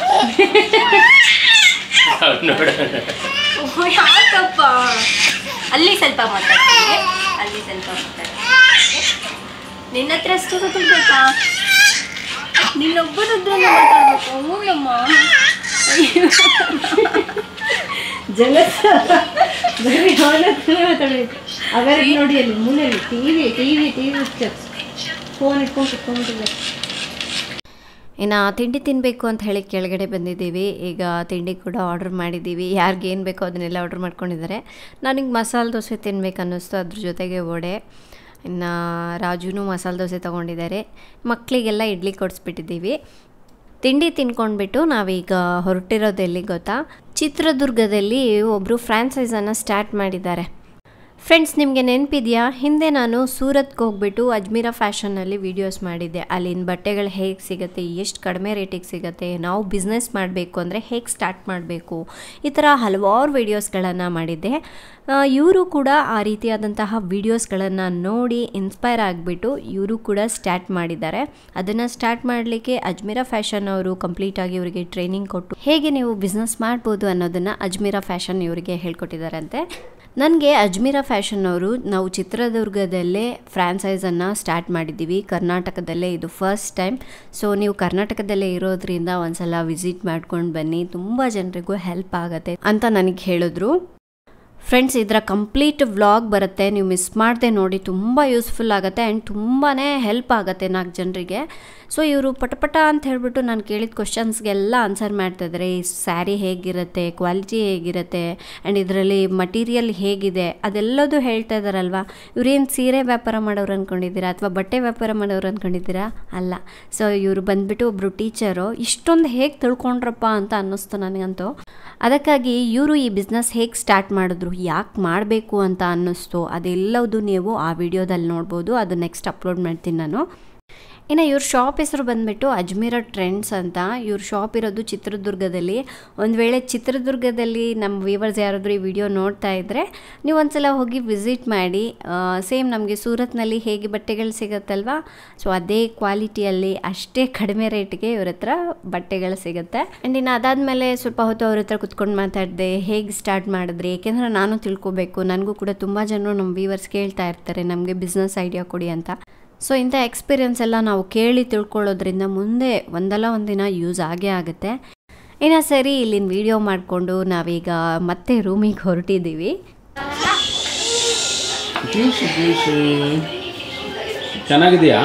ನೋಡ ಓ, ಯಾಕಪ್ಪ ಅಲ್ಲಿ ಸ್ವಲ್ಪ ಮಾತಾಡ್ತೀನಿ ಅಲ್ಲಿ ಸ್ವಲ್ಪ ಮಾತಾಡ್ತೀನಿ ನಿನ್ನ ಹತ್ರ ಅಷ್ಟೇ ಮಾತಾಡ್ಬೇಕಾ ನಿನ್ನೊಬ್ಬನ ಹತ್ರ ಮಾತಾಡ್ಬೇಕು ಹೂನಮ್ಮ ಜಲಸ ಬರೀ ಅವನ ಹತ್ರನೇ ಮಾತಾಡ್ಬೇಕು ಅಗರ ನೋಡಿ ಅಲ್ಲಿ ಮೂಲೆಯಲ್ಲಿ ಟಿವಿ ಟಿವಿ ಟಿವಿ ಫೋನ್ ಇಟ್ಕೊಂಡು ಕುತ್ಕೊಂಡ್ಬಿಟ್ಟಿದ್ದಾರೆ ಇನ್ನು ತಿಂಡಿ ತಿನ್ನಬೇಕು ಅಂತ ಹೇಳಿ ಕೆಳಗಡೆ ಬಂದಿದ್ದೀವಿ ಈಗ ತಿಂಡಿ ಕೂಡ ಆರ್ಡ್ರ್ ಮಾಡಿದ್ದೀವಿ ಯಾರಿಗೆ ಏನು ಬೇಕೋ ಅದನ್ನೆಲ್ಲ ಆರ್ಡ್ರ್ ಮಾಡ್ಕೊಂಡಿದ್ದಾರೆ ನನಗೆ ಮಸಾಲೆ ದೋಸೆ ತಿನ್ಬೇಕು ಅನ್ನಿಸ್ತು ಅದ್ರ ಜೊತೆಗೆ ವಡೆ ಇನ್ನು ರಾಜುನು ಮಸಾಲೆ ದೋಸೆ ತೊಗೊಂಡಿದ್ದಾರೆ ಮಕ್ಕಳಿಗೆಲ್ಲ ಇಡ್ಲಿ ಕೊಡಿಸ್ಬಿಟ್ಟಿದ್ದೀವಿ ತಿಂಡಿ ತಿನ್ಕೊಂಡ್ಬಿಟ್ಟು ನಾವೀಗ ಹೊರಟಿರೋದು ಎಲ್ಲಿ ಗೊತ್ತಾ ಚಿತ್ರದುರ್ಗದಲ್ಲಿ ಒಬ್ಬರು ಫ್ರಾಂಚೈಸನ್ನು ಸ್ಟಾರ್ಟ್ ಮಾಡಿದ್ದಾರೆ ಫ್ರೆಂಡ್ಸ್ ನಿಮಗೆ ನೆನಪಿದೆಯಾ ಹಿಂದೆ ನಾನು ಸೂರತ್ಗೆ ಹೋಗ್ಬಿಟ್ಟು ಅಜ್ಮೀರಾ ಫ್ಯಾಷನ್ನಲ್ಲಿ ವೀಡಿಯೋಸ್ ಮಾಡಿದ್ದೆ ಅಲ್ಲಿನ ಬಟ್ಟೆಗಳು ಹೇಗೆ ಸಿಗುತ್ತೆ ಎಷ್ಟು ಕಡಿಮೆ ರೇಟಿಗೆ ಸಿಗುತ್ತೆ ನಾವು ಬಿಸ್ನೆಸ್ ಮಾಡಬೇಕು ಅಂದರೆ ಹೇಗೆ ಸ್ಟಾರ್ಟ್ ಮಾಡಬೇಕು ಈ ಥರ ಹಲವಾರು ವೀಡಿಯೋಸ್ಗಳನ್ನು ಮಾಡಿದ್ದೆ ಇವರು ಕೂಡ ಆ ರೀತಿಯಾದಂತಹ ವೀಡಿಯೋಸ್ಗಳನ್ನು ನೋಡಿ ಇನ್ಸ್ಪೈರ್ ಆಗಿಬಿಟ್ಟು ಇವರು ಕೂಡ ಸ್ಟಾರ್ಟ್ ಮಾಡಿದ್ದಾರೆ ಅದನ್ನು ಸ್ಟಾರ್ಟ್ ಮಾಡಲಿಕ್ಕೆ ಅಜ್ಮೀರಾ ಫ್ಯಾಷನ್ ಅವರು ಕಂಪ್ಲೀಟಾಗಿ ಇವರಿಗೆ ಟ್ರೈನಿಂಗ್ ಕೊಟ್ಟು ಹೇಗೆ ನೀವು ಬಿಸ್ನೆಸ್ ಮಾಡ್ಬೋದು ಅನ್ನೋದನ್ನು ಅಜ್ಮೀರಾ ಫ್ಯಾಷನ್ ಇವರಿಗೆ ಹೇಳ್ಕೊಟ್ಟಿದ್ದಾರಂತೆ ನನಗೆ ಅಜ್ಮೀರಾ ಫ್ಯಾಷನ್ ಅವರು ನಾವು ಚಿತ್ರದುರ್ಗದಲ್ಲೇ ಫ್ರಾಂಚೈಸನ್ನು ಸ್ಟಾರ್ಟ್ ಮಾಡಿದ್ದೀವಿ ಕರ್ನಾಟಕದಲ್ಲೇ ಇದು ಫಸ್ಟ್ ಟೈಮ್ ಸೊ ನೀವು ಕರ್ನಾಟಕದಲ್ಲೇ ಇರೋದ್ರಿಂದ ಒಂದ್ಸಲ ವಿಸಿಟ್ ಮಾಡ್ಕೊಂಡು ಬನ್ನಿ ತುಂಬ ಜನರಿಗೂ ಹೆಲ್ಪ್ ಆಗುತ್ತೆ ಅಂತ ನನಗೆ ಹೇಳಿದ್ರು ಫ್ರೆಂಡ್ಸ್ ಇದರ ಕಂಪ್ಲೀಟ್ ವ್ಲಾಗ್ ಬರುತ್ತೆ ನೀವು ಮಿಸ್ ಮಾಡದೆ ನೋಡಿ ತುಂಬ ಯೂಸ್ಫುಲ್ ಆಗುತ್ತೆ ಆ್ಯಂಡ್ ತುಂಬಾ ಹೆಲ್ಪ್ ಆಗುತ್ತೆ ನಾಲ್ಕು ಜನರಿಗೆ ಸೊ ಇವರು ಪಟಪಟ ಅಂತ ಹೇಳ್ಬಿಟ್ಟು ನಾನು ಕೇಳಿದ ಕ್ವಶನ್ಸ್ಗೆಲ್ಲ ಆನ್ಸರ್ ಮಾಡ್ತಾಯಿದ್ದಾರೆ ಈ ಸ್ಯಾರಿ ಹೇಗಿರುತ್ತೆ ಕ್ವಾಲಿಟಿ ಹೇಗಿರುತ್ತೆ ಆ್ಯಂಡ್ ಇದರಲ್ಲಿ ಮಟೀರಿಯಲ್ ಹೇಗಿದೆ ಅದೆಲ್ಲದೂ ಹೇಳ್ತಾ ಇದ್ದಾರಲ್ವ ಇವ್ರೇನು ಸೀರೆ ವ್ಯಾಪಾರ ಮಾಡೋರು ಅಂದ್ಕೊಂಡಿದ್ದೀರಾ ಅಥವಾ ಬಟ್ಟೆ ವ್ಯಾಪಾರ ಮಾಡೋರು ಅಂದ್ಕೊಂಡಿದ್ದೀರಾ ಅಲ್ಲ ಸೊ ಇವರು ಬಂದ್ಬಿಟ್ಟು ಒಬ್ಬರು ಟೀಚರು ಇಷ್ಟೊಂದು ಹೇಗೆ ತಿಳ್ಕೊಂಡ್ರಪ್ಪ ಅಂತ ಅನ್ನಿಸ್ತು ನನಗಂತೂ ಅದಕ್ಕಾಗಿ ಇವರು ಈ ಬಿಸ್ನೆಸ್ ಹೇಗೆ ಸ್ಟಾರ್ಟ್ ಮಾಡಿದ್ರು ಯಾಕೆ ಮಾಡಬೇಕು ಅಂತ ಅನ್ನಿಸ್ತು ಅದೆಲ್ಲವುದು ನೀವು ಆ ವಿಡಿಯೋದಲ್ಲಿ ನೋಡ್ಬೋದು ಅದು ನೆಕ್ಸ್ಟ್ ಅಪ್ಲೋಡ್ ಮಾಡ್ತೀನಿ ನಾನು ಇನ್ನು ಇವ್ರ ಶಾಪ್ ಹೆಸರು ಬಂದುಬಿಟ್ಟು ಅಜ್ಮೀರ ಟ್ರೆಂಡ್ಸ್ ಅಂತ ಇವ್ರ ಶಾಪ್ ಇರೋದು ಚಿತ್ರದುರ್ಗದಲ್ಲಿ ಒಂದು ವೇಳೆ ಚಿತ್ರದುರ್ಗದಲ್ಲಿ ನಮ್ಮ ವ್ಯೂವರ್ಸ್ ಯಾರಾದರೂ ಈ ವಿಡಿಯೋ ನೋಡ್ತಾ ಇದ್ದರೆ ನೀವು ಒಂದ್ಸಲ ಹೋಗಿ ವಿಸಿಟ್ ಮಾಡಿ ಸೇಮ್ ನಮಗೆ ಸೂರತ್ನಲ್ಲಿ ಹೇಗೆ ಬಟ್ಟೆಗಳು ಸಿಗುತ್ತಲ್ವಾ ಸೊ ಅದೇ ಕ್ವಾಲಿಟಿಯಲ್ಲಿ ಅಷ್ಟೇ ಕಡಿಮೆ ರೇಟ್ಗೆ ಇವ್ರ ಹತ್ರ ಬಟ್ಟೆಗಳು ಸಿಗುತ್ತೆ ಆ್ಯಂಡ್ ಇನ್ನು ಅದಾದಮೇಲೆ ಸ್ವಲ್ಪ ಹೊತ್ತು ಅವ್ರ ಹತ್ರ ಕುತ್ಕೊಂಡು ಮಾತಾಡಿದೆ ಹೇಗೆ ಸ್ಟಾರ್ಟ್ ಮಾಡಿದ್ರಿ ಏಕೆಂದರೆ ನಾನು ತಿಳ್ಕೊಬೇಕು ನನಗೂ ಕೂಡ ತುಂಬ ಜನರು ನಮ್ಮ ವ್ಯೂವರ್ಸ್ ಕೇಳ್ತಾ ಇರ್ತಾರೆ ನಮಗೆ ಬಿಸ್ನೆಸ್ ಐಡಿಯಾ ಕೊಡಿ ಅಂತ ಸೊ ಇಂಥ ಎಕ್ಸ್ಪೀರಿಯನ್ಸ್ ಎಲ್ಲ ನಾವು ಕೇಳಿ ತಿಳ್ಕೊಳ್ಳೋದ್ರಿಂದ ಮುಂದೆ ಒಂದಲ್ಲ ಒಂದಿನ ಯೂಸ್ ಆಗೇ ಆಗುತ್ತೆ ಇನ್ನು ಸರಿ ಇಲ್ಲಿನ ವಿಡಿಯೋ ಮಾಡಿಕೊಂಡು ನಾವೀಗ ಮತ್ತೆ ರೂಮಿಗೆ ಹೊರಟಿದ್ದೀವಿ ಜ್ಯೂಸ್ ಜ್ಯೂಸ್ ಚೆನ್ನಾಗಿದೆಯಾ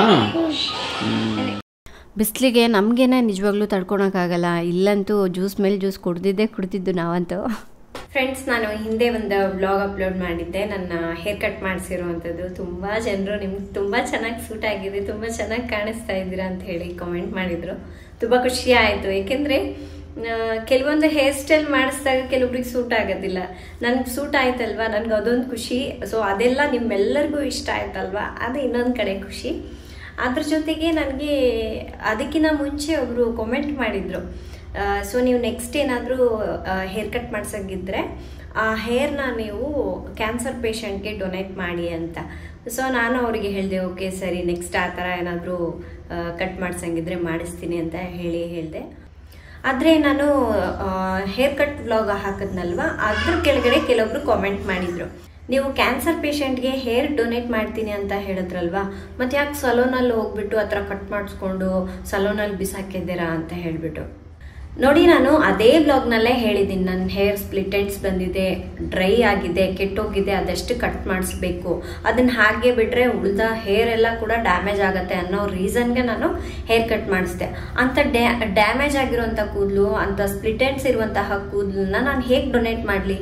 ಬಿಸಿಲಿಗೆ ನಮಗೇನೆ ನಿಜವಾಗ್ಲೂ ತಡ್ಕೊಳಕ್ಕಾಗಲ್ಲ ಇಲ್ಲಂತೂ ಜ್ಯೂಸ್ ಮೇಲೆ ಜ್ಯೂಸ್ ಕುಡ್ದಿದ್ದೇ ಕುಡ್ದಿದ್ದು ನಾವಂತೂ ಫ್ರೆಂಡ್ಸ್ ನಾನು ಹಿಂದೆ ಒಂದು ಬ್ಲಾಗ್ ಅಪ್ಲೋಡ್ ಮಾಡಿದ್ದೆ ನನ್ನ ಹೇರ್ ಕಟ್ ಮಾಡಿಸಿರುವಂಥದ್ದು ತುಂಬ ಜನರು ನಿಮ್ಗೆ ತುಂಬ ಚೆನ್ನಾಗಿ ಸೂಟ್ ಆಗಿದೆ ತುಂಬ ಚೆನ್ನಾಗಿ ಕಾಣಿಸ್ತಾ ಇದ್ದೀರಾ ಅಂತ ಹೇಳಿ ಕಾಮೆಂಟ್ ಮಾಡಿದರು ತುಂಬ ಖುಷಿ ಆಯಿತು ಏಕೆಂದರೆ ಕೆಲವೊಂದು ಹೇರ್ ಸ್ಟೈಲ್ ಮಾಡಿಸಿದಾಗ ಕೆಲವೊಬ್ರಿಗೆ ಸೂಟ್ ಆಗೋದಿಲ್ಲ ನನ್ಗೆ ಸೂಟ್ ಆಯ್ತಲ್ವಾ ನನಗೆ ಅದೊಂದು ಖುಷಿ ಸೊ ಅದೆಲ್ಲ ನಿಮ್ಮೆಲ್ಲರಿಗೂ ಇಷ್ಟ ಆಯ್ತಲ್ವಾ ಅದು ಇನ್ನೊಂದು ಕಡೆ ಖುಷಿ ಅದ್ರ ಜೊತೆಗೆ ನನಗೆ ಅದಕ್ಕಿಂತ ಮುಂಚೆ ಒಬ್ಬರು ಕಾಮೆಂಟ್ ಮಾಡಿದರು ಸೊ ನೀವು ನೆಕ್ಸ್ಟ್ ಏನಾದರೂ ಹೇರ್ ಕಟ್ ಮಾಡ್ಸೋಂಗಿದ್ರೆ ಆ ಹೇರ್ನ ನೀವು ಕ್ಯಾನ್ಸರ್ ಪೇಷಂಟ್ಗೆ ಡೊನೇಟ್ ಮಾಡಿ ಅಂತ ಸೊ ನಾನು ಅವರಿಗೆ ಹೇಳಿದೆ ಓಕೆ ಸರಿ ನೆಕ್ಸ್ಟ್ ಆ ಥರ ಏನಾದರೂ ಕಟ್ ಮಾಡ್ಸಂಗಿದ್ರೆ ಮಾಡಿಸ್ತೀನಿ ಅಂತ ಹೇಳಿ ಹೇಳಿದೆ ಆದರೆ ನಾನು ಹೇರ್ ಕಟ್ ವ್ಲಾಗ್ ಹಾಕಿದ್ನಲ್ವ ಅದ್ರ ಕೆಳಗಡೆ ಕೆಲವೊಬ್ರು ಕಾಮೆಂಟ್ ಮಾಡಿದರು ನೀವು ಕ್ಯಾನ್ಸರ್ ಪೇಷಂಟ್ಗೆ ಹೇರ್ ಡೊನೇಟ್ ಮಾಡ್ತೀನಿ ಅಂತ ಹೇಳಿದ್ರಲ್ವಾ ಮತ್ತೆ ಯಾಕೆ ಸಲೂನಲ್ಲಿ ಹೋಗ್ಬಿಟ್ಟು ಆ ಥರ ಕಟ್ ಮಾಡಿಸ್ಕೊಂಡು ಸಲೂನಲ್ಲಿ ಬಿಸಾಕಿದ್ದೀರಾ ಅಂತ ಹೇಳಿಬಿಟ್ಟು ನೋಡಿ ನಾನು ಅದೇ ಬ್ಲಾಗ್ನಲ್ಲೇ ಹೇಳಿದ್ದೀನಿ ನನ್ನ ಹೇರ್ ಸ್ಪ್ಲಿಟೆಂಡ್ಸ್ ಬಂದಿದೆ ಡ್ರೈ ಆಗಿದೆ ಕೆಟ್ಟೋಗಿದೆ ಅದಷ್ಟು ಕಟ್ ಮಾಡಿಸ್ಬೇಕು ಅದನ್ನ ಹಾಗೆ ಬಿಟ್ಟರೆ ಉಳ್ದ ಹೇರ್ ಎಲ್ಲ ಕೂಡ ಡ್ಯಾಮೇಜ್ ಆಗುತ್ತೆ ಅನ್ನೋ ರೀಸನ್ಗೆ ನಾನು ಹೇರ್ ಕಟ್ ಮಾಡಿಸ್ದೆ ಅಂತ ಡ್ಯಾ ಡ್ಯಾಮೇಜ್ ಆಗಿರುವಂಥ ಕೂದಲು ಅಂತ ಸ್ಪ್ಲಿಟೆಂಡ್ಸ್ ಇರುವಂತಹ ಕೂದಲನ್ನ ನಾನು ಹೇಗೆ ಡೊನೇಟ್ ಮಾಡಲಿ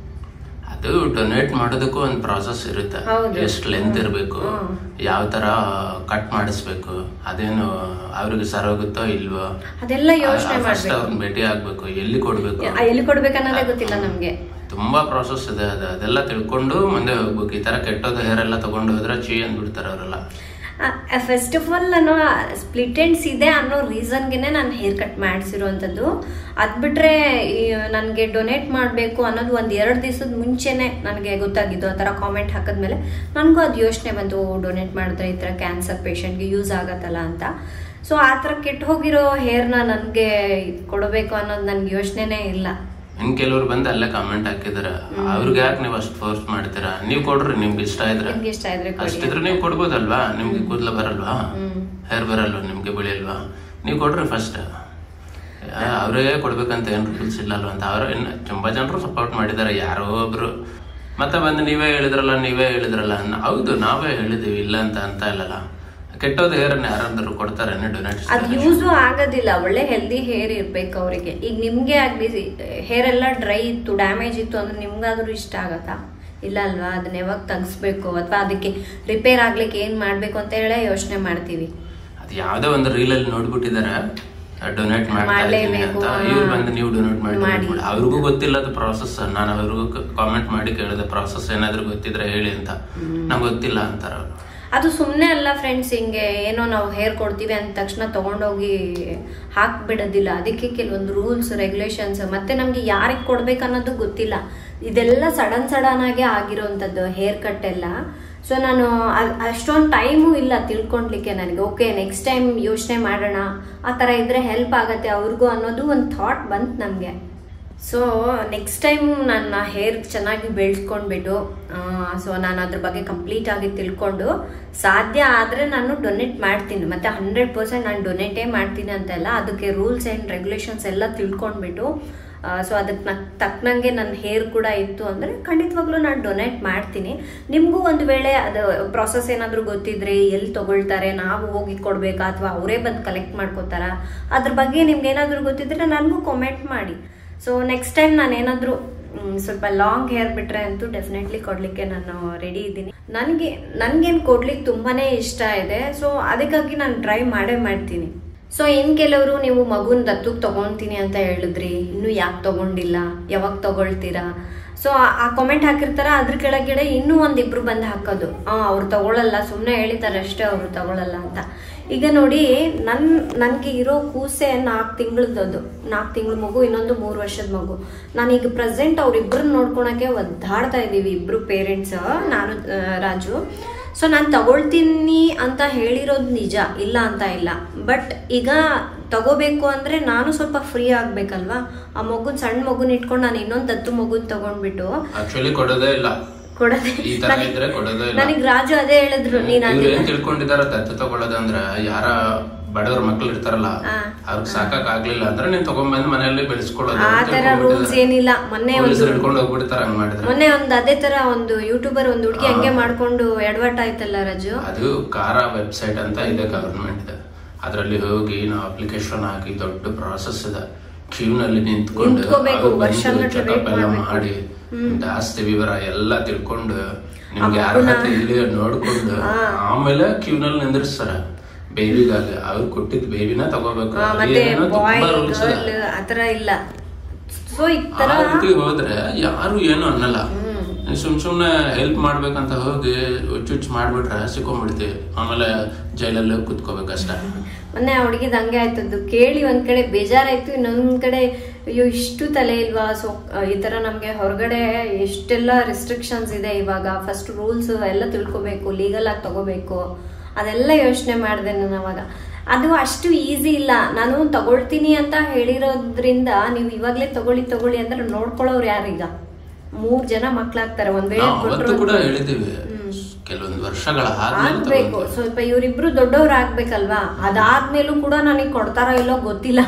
ಅದು ಡೊನೇಟ್ ಮಾಡೋದಕ್ಕೂ ಒಂದು ಪ್ರಾಸೆಸ್ ಇರುತ್ತೆ ಹೌದು. ಎಷ್ಟು ಲೆಂತ್ ಇರಬೇಕು ಹ್ಮ್. ಯಾವ ತರ ಕಟ್ ಮಾಡಿಸ್ಬೇಕು ಅದೇನು ಅವ್ರಿಗೆ ಸರೋಗುತ್ತೋ ಇಲ್ವೋ ಅದೆಲ್ಲ ಯೋಚನೆ ಫಸ್ಟ್ ಮಾಡಬೇಕು ಅವ್ರನ್ನ ಭೇಟಿ ಆಗ್ಬೇಕು ಎಲ್ಲಿ ಕೊಡ್ಬೇಕು ಎಲ್ಲಿ ಕೊಡ್ಬೇಕನ್ನೋದೇ ಗೊತ್ತಿಲ್ಲ ನಮಗೆ ತುಂಬಾ ಪ್ರಾಸೆಸ್ ಇದೆ ಅದು ಅದೆಲ್ಲ ತಿಳ್ಕೊಂಡು ಮುಂದೆ ಹೋಗ್ಬೇಕು ಈ ತರ ಕೆಟ್ಟೋದ ಹೇರ್ ಎಲ್ಲ ತಗೊಂಡು ಹೋದ್ರೆ ಚೀ ಅಂದ್ಬಿಡ್ತಾರೆ ಅವರೆಲ್ಲ ಫಸ್ಟ್ ಆಫ್ ಆಲ್ ನಾನು ಸ್ಪ್ಲಿಟೆಂಡ್ಸ್ ಇದೆ ಅನ್ನೋ ರೀಸನ್ಗೆ ನಾನು ಹೇರ್ ಕಟ್ ಮಾಡಿಸಿರುವಂಥದ್ದು ಅದು ಬಿಟ್ಟರೆ ನನಗೆ ಡೊನೇಟ್ ಮಾಡಬೇಕು ಅನ್ನೋದು ಒಂದು ಎರಡು ದಿವಸದ ಮುಂಚೆನೇ ನನಗೆ ಗೊತ್ತಾಗಿದ್ದು ಆ ಥರ ಕಾಮೆಂಟ್ ಹಾಕಿದ್ಮೇಲೆ ನನಗೂ ಅದು ಯೋಚನೆ ಬಂತು ಡೊನೇಟ್ ಮಾಡಿದ್ರೆ ಈ ಥರ ಕ್ಯಾನ್ಸರ್ ಪೇಷಂಟ್ಗೆ ಯೂಸ್ ಆಗತ್ತಲ್ಲ ಅಂತ ಸೊ ಆ ಥರ ಕೆಟ್ಟು ಹೋಗಿರೋ ಹೇರ್ನ ನನಗೆ ಕೊಡಬೇಕು ಅನ್ನೋದು ನನಗೆ ಯೋಚನೆನೇ ಇಲ್ಲ ಇನ್ ಕೆಲವ್ರು ಬಂದು ಅಲ್ಲೇ ಕಾಮೆಂಟ್ ಹಾಕಿದಾರೆ ಅವ್ರಿಗೆ ಯಾಕೆ ನೀವು ಅಷ್ಟು ಫೋರ್ಸ್ ಮಾಡ್ತೀರಾ ನೀವು ಕೊಡ್ರಿ ನಿಮ್ಗೆ ಇಷ್ಟ ಇದ್ರೆ ನಿಮ್ಗೆ ಇಷ್ಟ ಇದ್ರೆ ಕೊಡಿ ಅಷ್ಟಿದ್ರೆ ನೀವು ಕೊಡ್ಬೋದಲ್ವಾ ನಿಮ್ಗೆ ಕೂದಲ ಬರಲ್ವಾ ಹೇರ್ ಬರಲ್ವಾ ನಿಮ್ಗೆ ಬೆಳೆಯಲ್ವಾ ನೀವು ಕೊಡ್ರಿ ಫಸ್ಟ್ ಅವರೇ ಕೊಡ್ಬೇಕಂತ ಏನು ರೂಲ್ಸ್ ಇಲ್ಲ ಅಲ್ವಾ ಅಂತ ಅವ್ರ ಇನ್ನು ತುಂಬಾ ಜನರು ಸಪೋರ್ಟ್ ಮಾಡಿದ್ದಾರೆ ಯಾರೋ ಒಬ್ರು ಮತ್ತೆ ಬಂದು ನೀವೇ ಹೇಳಿದ್ರಲ್ಲ ನೀವೇ ಹೇಳಿದ್ರಲ್ಲ ಅನ್ನ- ಹೌದು ನಾವೇ ಹೇಳಿದೀವಿ ಇಲ್ಲ ಅಂತ ಅಂತ ಇಲ್ಲಲ್ಲ ಕೆಟ್ಟೋದ ಹೇರನ್ನ ಯಾರಾದ್ರೂ ಕೊಡ್ತಾರೆ ಡೊನೇಟ್ ಅದು ಯೂಸು ಆಗೋದಿಲ್ಲ ಒಳ್ಳೆ ಹೆಲ್ದಿ ಹೇರ್ ಇರ್ಬೇಕು ಅವರಿಗೆ ಈಗ ನಿಮ್ಗೆ ಆಗ್ಲಿ ಹೇರ್ ಎಲ್ಲ ಡ್ರೈ ಇತ್ತು ಡ್ಯಾಮೇಜ್ ಇತ್ತು ಅಂದ್ರೆ ನಿಮ್ಗಾದ್ರೂ ಇಷ್ಟ ಆಗತ್ತಾ ಇಲ್ಲ ಅಲ್ವಾ ಅದನ್ನ ಯಾವಾಗ ತೆಗಿಸ್ಬೇಕು ಅಥವಾ ಅದಕ್ಕೆ ರಿಪೇರ್ ಆಗ್ಲಿಕ್ಕೆ ಏನ್ ಮಾಡ್ಬೇಕು ಅಂತ ಹೇಳೇ ಯೋಚನೆ ಮಾಡ್ತೀವಿ ಅದು ಯಾವ್ದೋ ಒಂದು ರೀಲಲ್ಲಿ ನೋಡ್ಬಿಟ್ಟಿದ್ದಾರೆ ಡೊನೇಟ್ ಮಾಡ್ತಾ ಇದ್ದೀನಿ ಮಾಡ್ಲೇಬೇಕು, ಅಂತ ಹಾ. ಇವ್ರು ಬಂದು ನೀವು ಡೊನೇಟ್ ಮಾಡಿ ಮಾಡಿ. donate ಮಾಡಿ. ಅವ್ರಿಗೂ ಗೊತ್ತಿಲ್ಲ ಅದು ಪ್ರಾಸೆಸ್ ನಾನು ಅವ್ರಿಗೂ ಕಾಮೆಂಟ್ ಮಾಡಿ ಕೇಳಿದೆ ಪ್ರಾಸೆಸ್ ಏನಾದ್ರು ಗೊತ್ತಿದ್ರೆ ಹೇಳಿ ಅಂತ ನಂಗೆ ಗೊತ್ತಿಲ್ಲ ಅಂತಾರ ಅವ್ರು ಅದು ಸುಮ್ಮನೆ ಅಲ್ಲ ಫ್ರೆಂಡ್ಸ್ ಹಿಂಗೆ ಏನೋ ನಾವು ಹೇರ್ ಕೊಡ್ತೀವಿ ಅಂದ ತಕ್ಷಣ ತಗೊಂಡೋಗಿ ಹಾಕ್ಬಿಡೋದಿಲ್ಲ ಅದಕ್ಕೆ ಕೆಲವೊಂದು ರೂಲ್ಸ್ ರೆಗ್ಯುಲೇಷನ್ಸ್ ಮತ್ತೆ ನಮಗೆ ಯಾರಿಗೆ ಕೊಡ್ಬೇಕು ಅನ್ನೋದು ಗೊತ್ತಿಲ್ಲ ಇದೆಲ್ಲ ಸಡನ್ ಸಡನ್ ಆಗಿ ಆಗಿರೋವಂಥದ್ದು ಹೇರ್ ಕಟ್ ಎಲ್ಲ ಸೊ ನಾನು ಅಷ್ಟೊಂದು ಟೈಮು ಇಲ್ಲ ತಿಳ್ಕೊಳ್ಲಿಕ್ಕೆ ನನಗೆ ಓಕೆ ನೆಕ್ಸ್ಟ್ ಟೈಮ್ ಯೋಚನೆ ಮಾಡೋಣ ಆ ಥರ ಇದ್ರೆ ಹೆಲ್ಪ್ ಆಗತ್ತೆ ಅವ್ರಿಗೂ ಅನ್ನೋದು ಒಂದು ಥಾಟ್ ಬಂತು ನಮಗೆ ಸೊ ನೆಕ್ಸ್ಟ್ ಟೈಮ್ ನನ್ನ ಹೇರ್ ಚೆನ್ನಾಗಿ ಬೆಳೆಸ್ಕೊಂಡ್ಬಿಟ್ಟು ಸೊ ನಾನು ಅದ್ರ ಬಗ್ಗೆ ಕಂಪ್ಲೀಟ್ ಆಗಿ ತಿಳ್ಕೊಂಡು ಸಾಧ್ಯ ಆದರೆ ನಾನು ಡೊನೇಟ್ ಮಾಡ್ತೀನಿ ಮತ್ತು ಹಂಡ್ರೆಡ್ ಪರ್ಸೆಂಟ್ ನಾನು ಡೊನೇಟೇ ಮಾಡ್ತೀನಿ ಅಂತೆಲ್ಲ ಅದಕ್ಕೆ ರೂಲ್ಸ್ ಆ್ಯಂಡ್ ರೆಗ್ಯುಲೇಷನ್ಸ್ ಎಲ್ಲ ತಿಳ್ಕೊಂಡ್ಬಿಟ್ಟು ಸೊ ಅದಕ್ಕೆ ತಕ್ಕನಂಗೆ ನನ್ನ ಹೇರ್ ಕೂಡ ಇತ್ತು ಅಂದರೆ ಖಂಡಿತವಾಗ್ಲೂ ನಾನು ಡೊನೇಟ್ ಮಾಡ್ತೀನಿ ನಿಮಗೂ ಒಂದು ವೇಳೆ ಅದು ಪ್ರಾಸೆಸ್ ಏನಾದರೂ ಗೊತ್ತಿದ್ರೆ ಎಲ್ಲಿ ತಗೊಳ್ತಾರೆ ನಾವು ಹೋಗಿ ಕೊಡಬೇಕಾ ಅಥವಾ ಅವರೇ ಬಂದು ಕಲೆಕ್ಟ್ ಮಾಡ್ಕೋತಾರಾ ಅದ್ರ ಬಗ್ಗೆ ನಿಮ್ಗೆ ಏನಾದರೂ ಗೊತ್ತಿದ್ರೆ ನನಗೂ ಕಾಮೆಂಟ್ ಮಾಡಿ ಸೊ ನೆಕ್ಸ್ಟ್ ಟೈಮ್ ನಾನು ಏನಾದರೂ ಸ್ವಲ್ಪ ಲಾಂಗ್ ಹೇರ್ ಬಿಟ್ರೆ ಅಂತೂ ಡೆಫಿನೆಟ್ಲಿ ಕೊಡ್ಲಿಕ್ಕೆ ನಾನು ರೆಡಿ ಇದ್ದೀನಿ ನನಗೆ ನನಗೇನು ಕೊಡ್ಲಿಕ್ಕೆ ತುಂಬಾನೇ ಇಷ್ಟ ಇದೆ ಸೊ ಅದಕ್ಕಾಗಿ ನಾನು ಟ್ರೈ ಮಾಡೇ ಮಾಡ್ತೀನಿ ಸೊ ಇನ್ ಕೆಲವರು ನೀವು ಮಗುನ ದತ್ತಕ್ಕೆ ತಗೊಂತೀನಿ ಅಂತ ಹೇಳಿದ್ರಿ ಇನ್ನು ಯಾಕೆ ತಗೊಂಡಿಲ್ಲ ಯಾವಾಗ ತಗೊಳ್ತೀರಾ ಸೊ ಆ ಕಾಮೆಂಟ್ ಹಾಕಿರ್ತಾರ ಅದ್ರ ಕೆಳಗಡೆ ಇನ್ನೂ ಒಂದಿಬ್ರು ಬಂದು ಹಾಕೋದು ಆ ಅವ್ರು ತಗೊಳಲ್ಲ ಸುಮ್ಮನೆ ಹೇಳಿದ್ದಾರೆ ಅಷ್ಟೇ ಅವ್ರು ತಗೊಳಲ್ಲ ಅಂತ ಈಗ ನೋಡಿ ನನ್ ನನಗೆ ಇರೋ ಕೂಸೆ ನಾಲ್ಕು ತಿಂಗಳದ್ದು ನಾಲ್ಕು ತಿಂಗಳ ಮಗು ಇನ್ನೊಂದು ಮೂರು ವರ್ಷದ ಮಗು ನಾನೀಗ ಪ್ರೆಸೆಂಟ್ ಅವ್ರಿಬ್ರನ್ನ ನೋಡ್ಕೊಳಕ್ಕೆ ಒದ್ದಾಡ್ತಾ ಇದ್ದೀವಿ ಇಬ್ರು ಪೇರೆಂಟ್ಸ್ ನಾನು ಆ, ರಾಜು ಸೊ ನಾನು ತಗೊಳ್ತೀನಿ ಅಂತ ಹೇಳಿರೋದು ನಿಜ ಇಲ್ಲ ಅಂತ ಇಲ್ಲ ಬಟ್ ಈಗ ತಗೋಬೇಕು ಅಂದ್ರೆ ನಾನು ಸ್ವಲ್ಪ ಫ್ರೀ ಆಗ್ಬೇಕಲ್ವಾ ಆ ಮಗುನ್ ಸಣ್ಣ ಮಗುನ ಇಟ್ಕೊಂಡು ನಾನು ಇನ್ನೊಂದು ದತ್ತು ಮಗುನ್ ತಗೊಂಡ್ಬಿಟ್ಟು ಆಕ್ಚುಲಿ ಕೊಡೋದೇ ಇಲ್ಲ ಕೊಡದೆ ಈ ತರ ಇದ್ರೆ ಕೊಡೋದೇ ಇಲ್ಲ ನನಗೆ ರಾಜು ಅದೇ ಹೇಳಿದ್ರು ನೀನ್ ಇವ್ರು ಏನ್ ತಿಳ್ಕೊಂಡಿದಾರ ದತ್ತು ತಗೊಳ್ಳೋದಂದ್ರ ಯಾರ ಬಡವ್ರ ಮಕ್ಳು ಇರ್ತಾರಲ್ಲ ಅವ್ರಿಗೆ ಸಾಕಕ್ ಆಗ್ಲಿಲ್ಲ ಅಂದ್ರೆ ನೀನ್ ತಗೊಂಡ್ಬಂದ್ ಮನೆಯಲ್ಲಿ ಬೆಳೆಸ್ಕೊಳ್ಳೋದು ಆ ತರ ರೂಲ್ಸ್ ಏನಿಲ್ಲ ಮೊನ್ನೆ ಒಂದು ಪೊಲೀಸರು ಹಿಡ್ಕೊಂಡು ಹೋಗ್ಬಿಡ್ತಾರ ಹಂಗ್ ಮಾಡಿದ್ರೆ ಮೊನ್ನೆ ಒಂದು ಅದೇ ತರ ಒಂದು ಯೂಟ್ಯೂಬರ್ ಒಂದು ಹುಡುಗಿ ಹಂಗೆ ಮಾಡ್ಕೊಂಡು ಎಡವಟ್ ಆಯ್ತಲ್ಲ ರಾಜು ಅದು ಕಾರ ವೆಬ್ಸೈಟ್ ಅಂತ ಇದೆ ಗವರ್ಮೆಂಟ್ ಇದೆ ಅದರಲ್ಲಿ ಹೋಗಿ ನಾವು ಅಪ್ಲಿಕೇಶನ್ ಹಾಕಿ ದೊಡ್ಡ ಪ್ರಾಸೆಸ್ ಇದೆ ಕ್ಯೂ ನಲ್ಲಿ ನಿಂತ್ಕೊಂಡು ನಿಂತ್ಕೋಬೇಕು, ವರ್ಷಗಟ್ಲೆ ಚೆಕಪ್ wait ಎಲ್ಲ ಮಾಡ್ಬೇಕು. ಮಾಡಿ ಜಾಸ್ತಿ ವಿವರ ಎಲ್ಲ ತಿಳ್ಕೊಂಡು ನಿಮ್ಗೆ ಅರ್ಹತೆ ಇಲ್ಲಿ ನೋಡ್ಕೊಂಡು ಆಮೇಲೆ ಕ್ಯೂ ನಲ್ಲಿ ನಿಂದಿರ್ಸ್ತಾರ ಬೇಬಿಗಾಗಿ ಅವ್ರು ಕೊಟ್ಟಿದ್ ಬೇಬಿನ ತಗೋಬೇಕು ಆ, ಮತ್ತೆ ಏನೇನೋ ಬಾಯ್ ತುಂಬಾ ರೂಲ್ಸ್ ಇದೆ ಗರ್ಲ್ ಆತರ ಇಲ್ಲ ಸೊ ಈ ತರ ಆ ರೀತಿ ಹೋದ್ರೆ ಯಾರು ಏನು ಅನ್ನಲ್ಲ ನೀವ್ ಸುಮ್ ಸುಮ್ನೆ ಹೆಲ್ಪ್ ಮಾಡ್ಬೇಕಂತ ಹೋಗಿ ಹುಚ್ಚುಚ್ಚು ಮಾಡ್ಬಿಟ್ರೆ ಸಿಕ್ಕೊಂಡ್ಬಿಡ್ತೀವಿ ಆಮೇಲೆ ಜೈಲಲ್ಲಿ ಕುತ್ಕೋಬೇಕಷ್ಟೇ ಮೊನ್ನೆ ಆ ಹುಡುಗಿದ್ ಹಂಗೆ ಆಯ್ತದ್ದು ಕೇಳಿ ಒಂದ್ ಕಡೆ ಬೇಜಾರಾಯ್ತು ಇನ್ನೊಂದ್ ಕಡೆ ಅಯ್ಯೋ ಇಷ್ಟು ತಲೆ ಇಲ್ವಾ ಸೊ ಈ ತರ ನಮ್ಗೆ ಹೊರಗಡೆ ಎಷ್ಟೆಲ್ಲ ರೆಸ್ಟ್ರಿಕ್ಷನ್ಸ್ ಇದೆ ಇವಾಗ ಫಸ್ಟ್ ರೂಲ್ಸ್ ಎಲ್ಲ ತಿಳ್ಕೊಬೇಕು ಲೀಗಲ್ ಆಗಿ ತಗೋಬೇಕು ಅದೆಲ್ಲ ಯೋಚನೆ ಮಾಡಿದೆ ನಾನು ಅವಾಗ ಅದು ಅಷ್ಟು ಈಸಿ ಇಲ್ಲ ನಾನು ತಗೊಳ್ತೀನಿ ಅಂತ ಹೇಳಿರೋದ್ರಿಂದ ನೀವು ಇವಾಗ್ಲೇ ತಗೊಳ್ಳಿ ತಗೊಳ್ಳಿ ಅಂದ್ರೆ ನೋಡ್ಕೊಳ್ಳೋರು ಯಾರೀಗ ಮೂರ್ ಜನ ಮಕ್ಳಾಗ್ತಾರೆ ಒಂದ್ ವೇಳೆ ನಾವು ಅವತ್ತು ಕೊಟ್ರು ಕೂಡ ಹೇಳಿದ್ದೀವಿ ಕೆಲವೊಂದು ವರ್ಷಗಳ ಆದ್ಮೇಲೆ ಆಗ್ಬೇಕು ತಗೊಂಡ್ವಿ. ಸ್ವಲ್ಪ ಇವರಿಬ್ರು ದೊಡ್ಡವ್ರು ಆಗ್ಬೇಕಲ್ವಾ ಅದಾದ್ಮೇಲೂ ಕೂಡ ನನಗೆ ಕೊಡ್ತಾರೋ ಇಲ್ಲೋ ಗೊತ್ತಿಲ್ಲ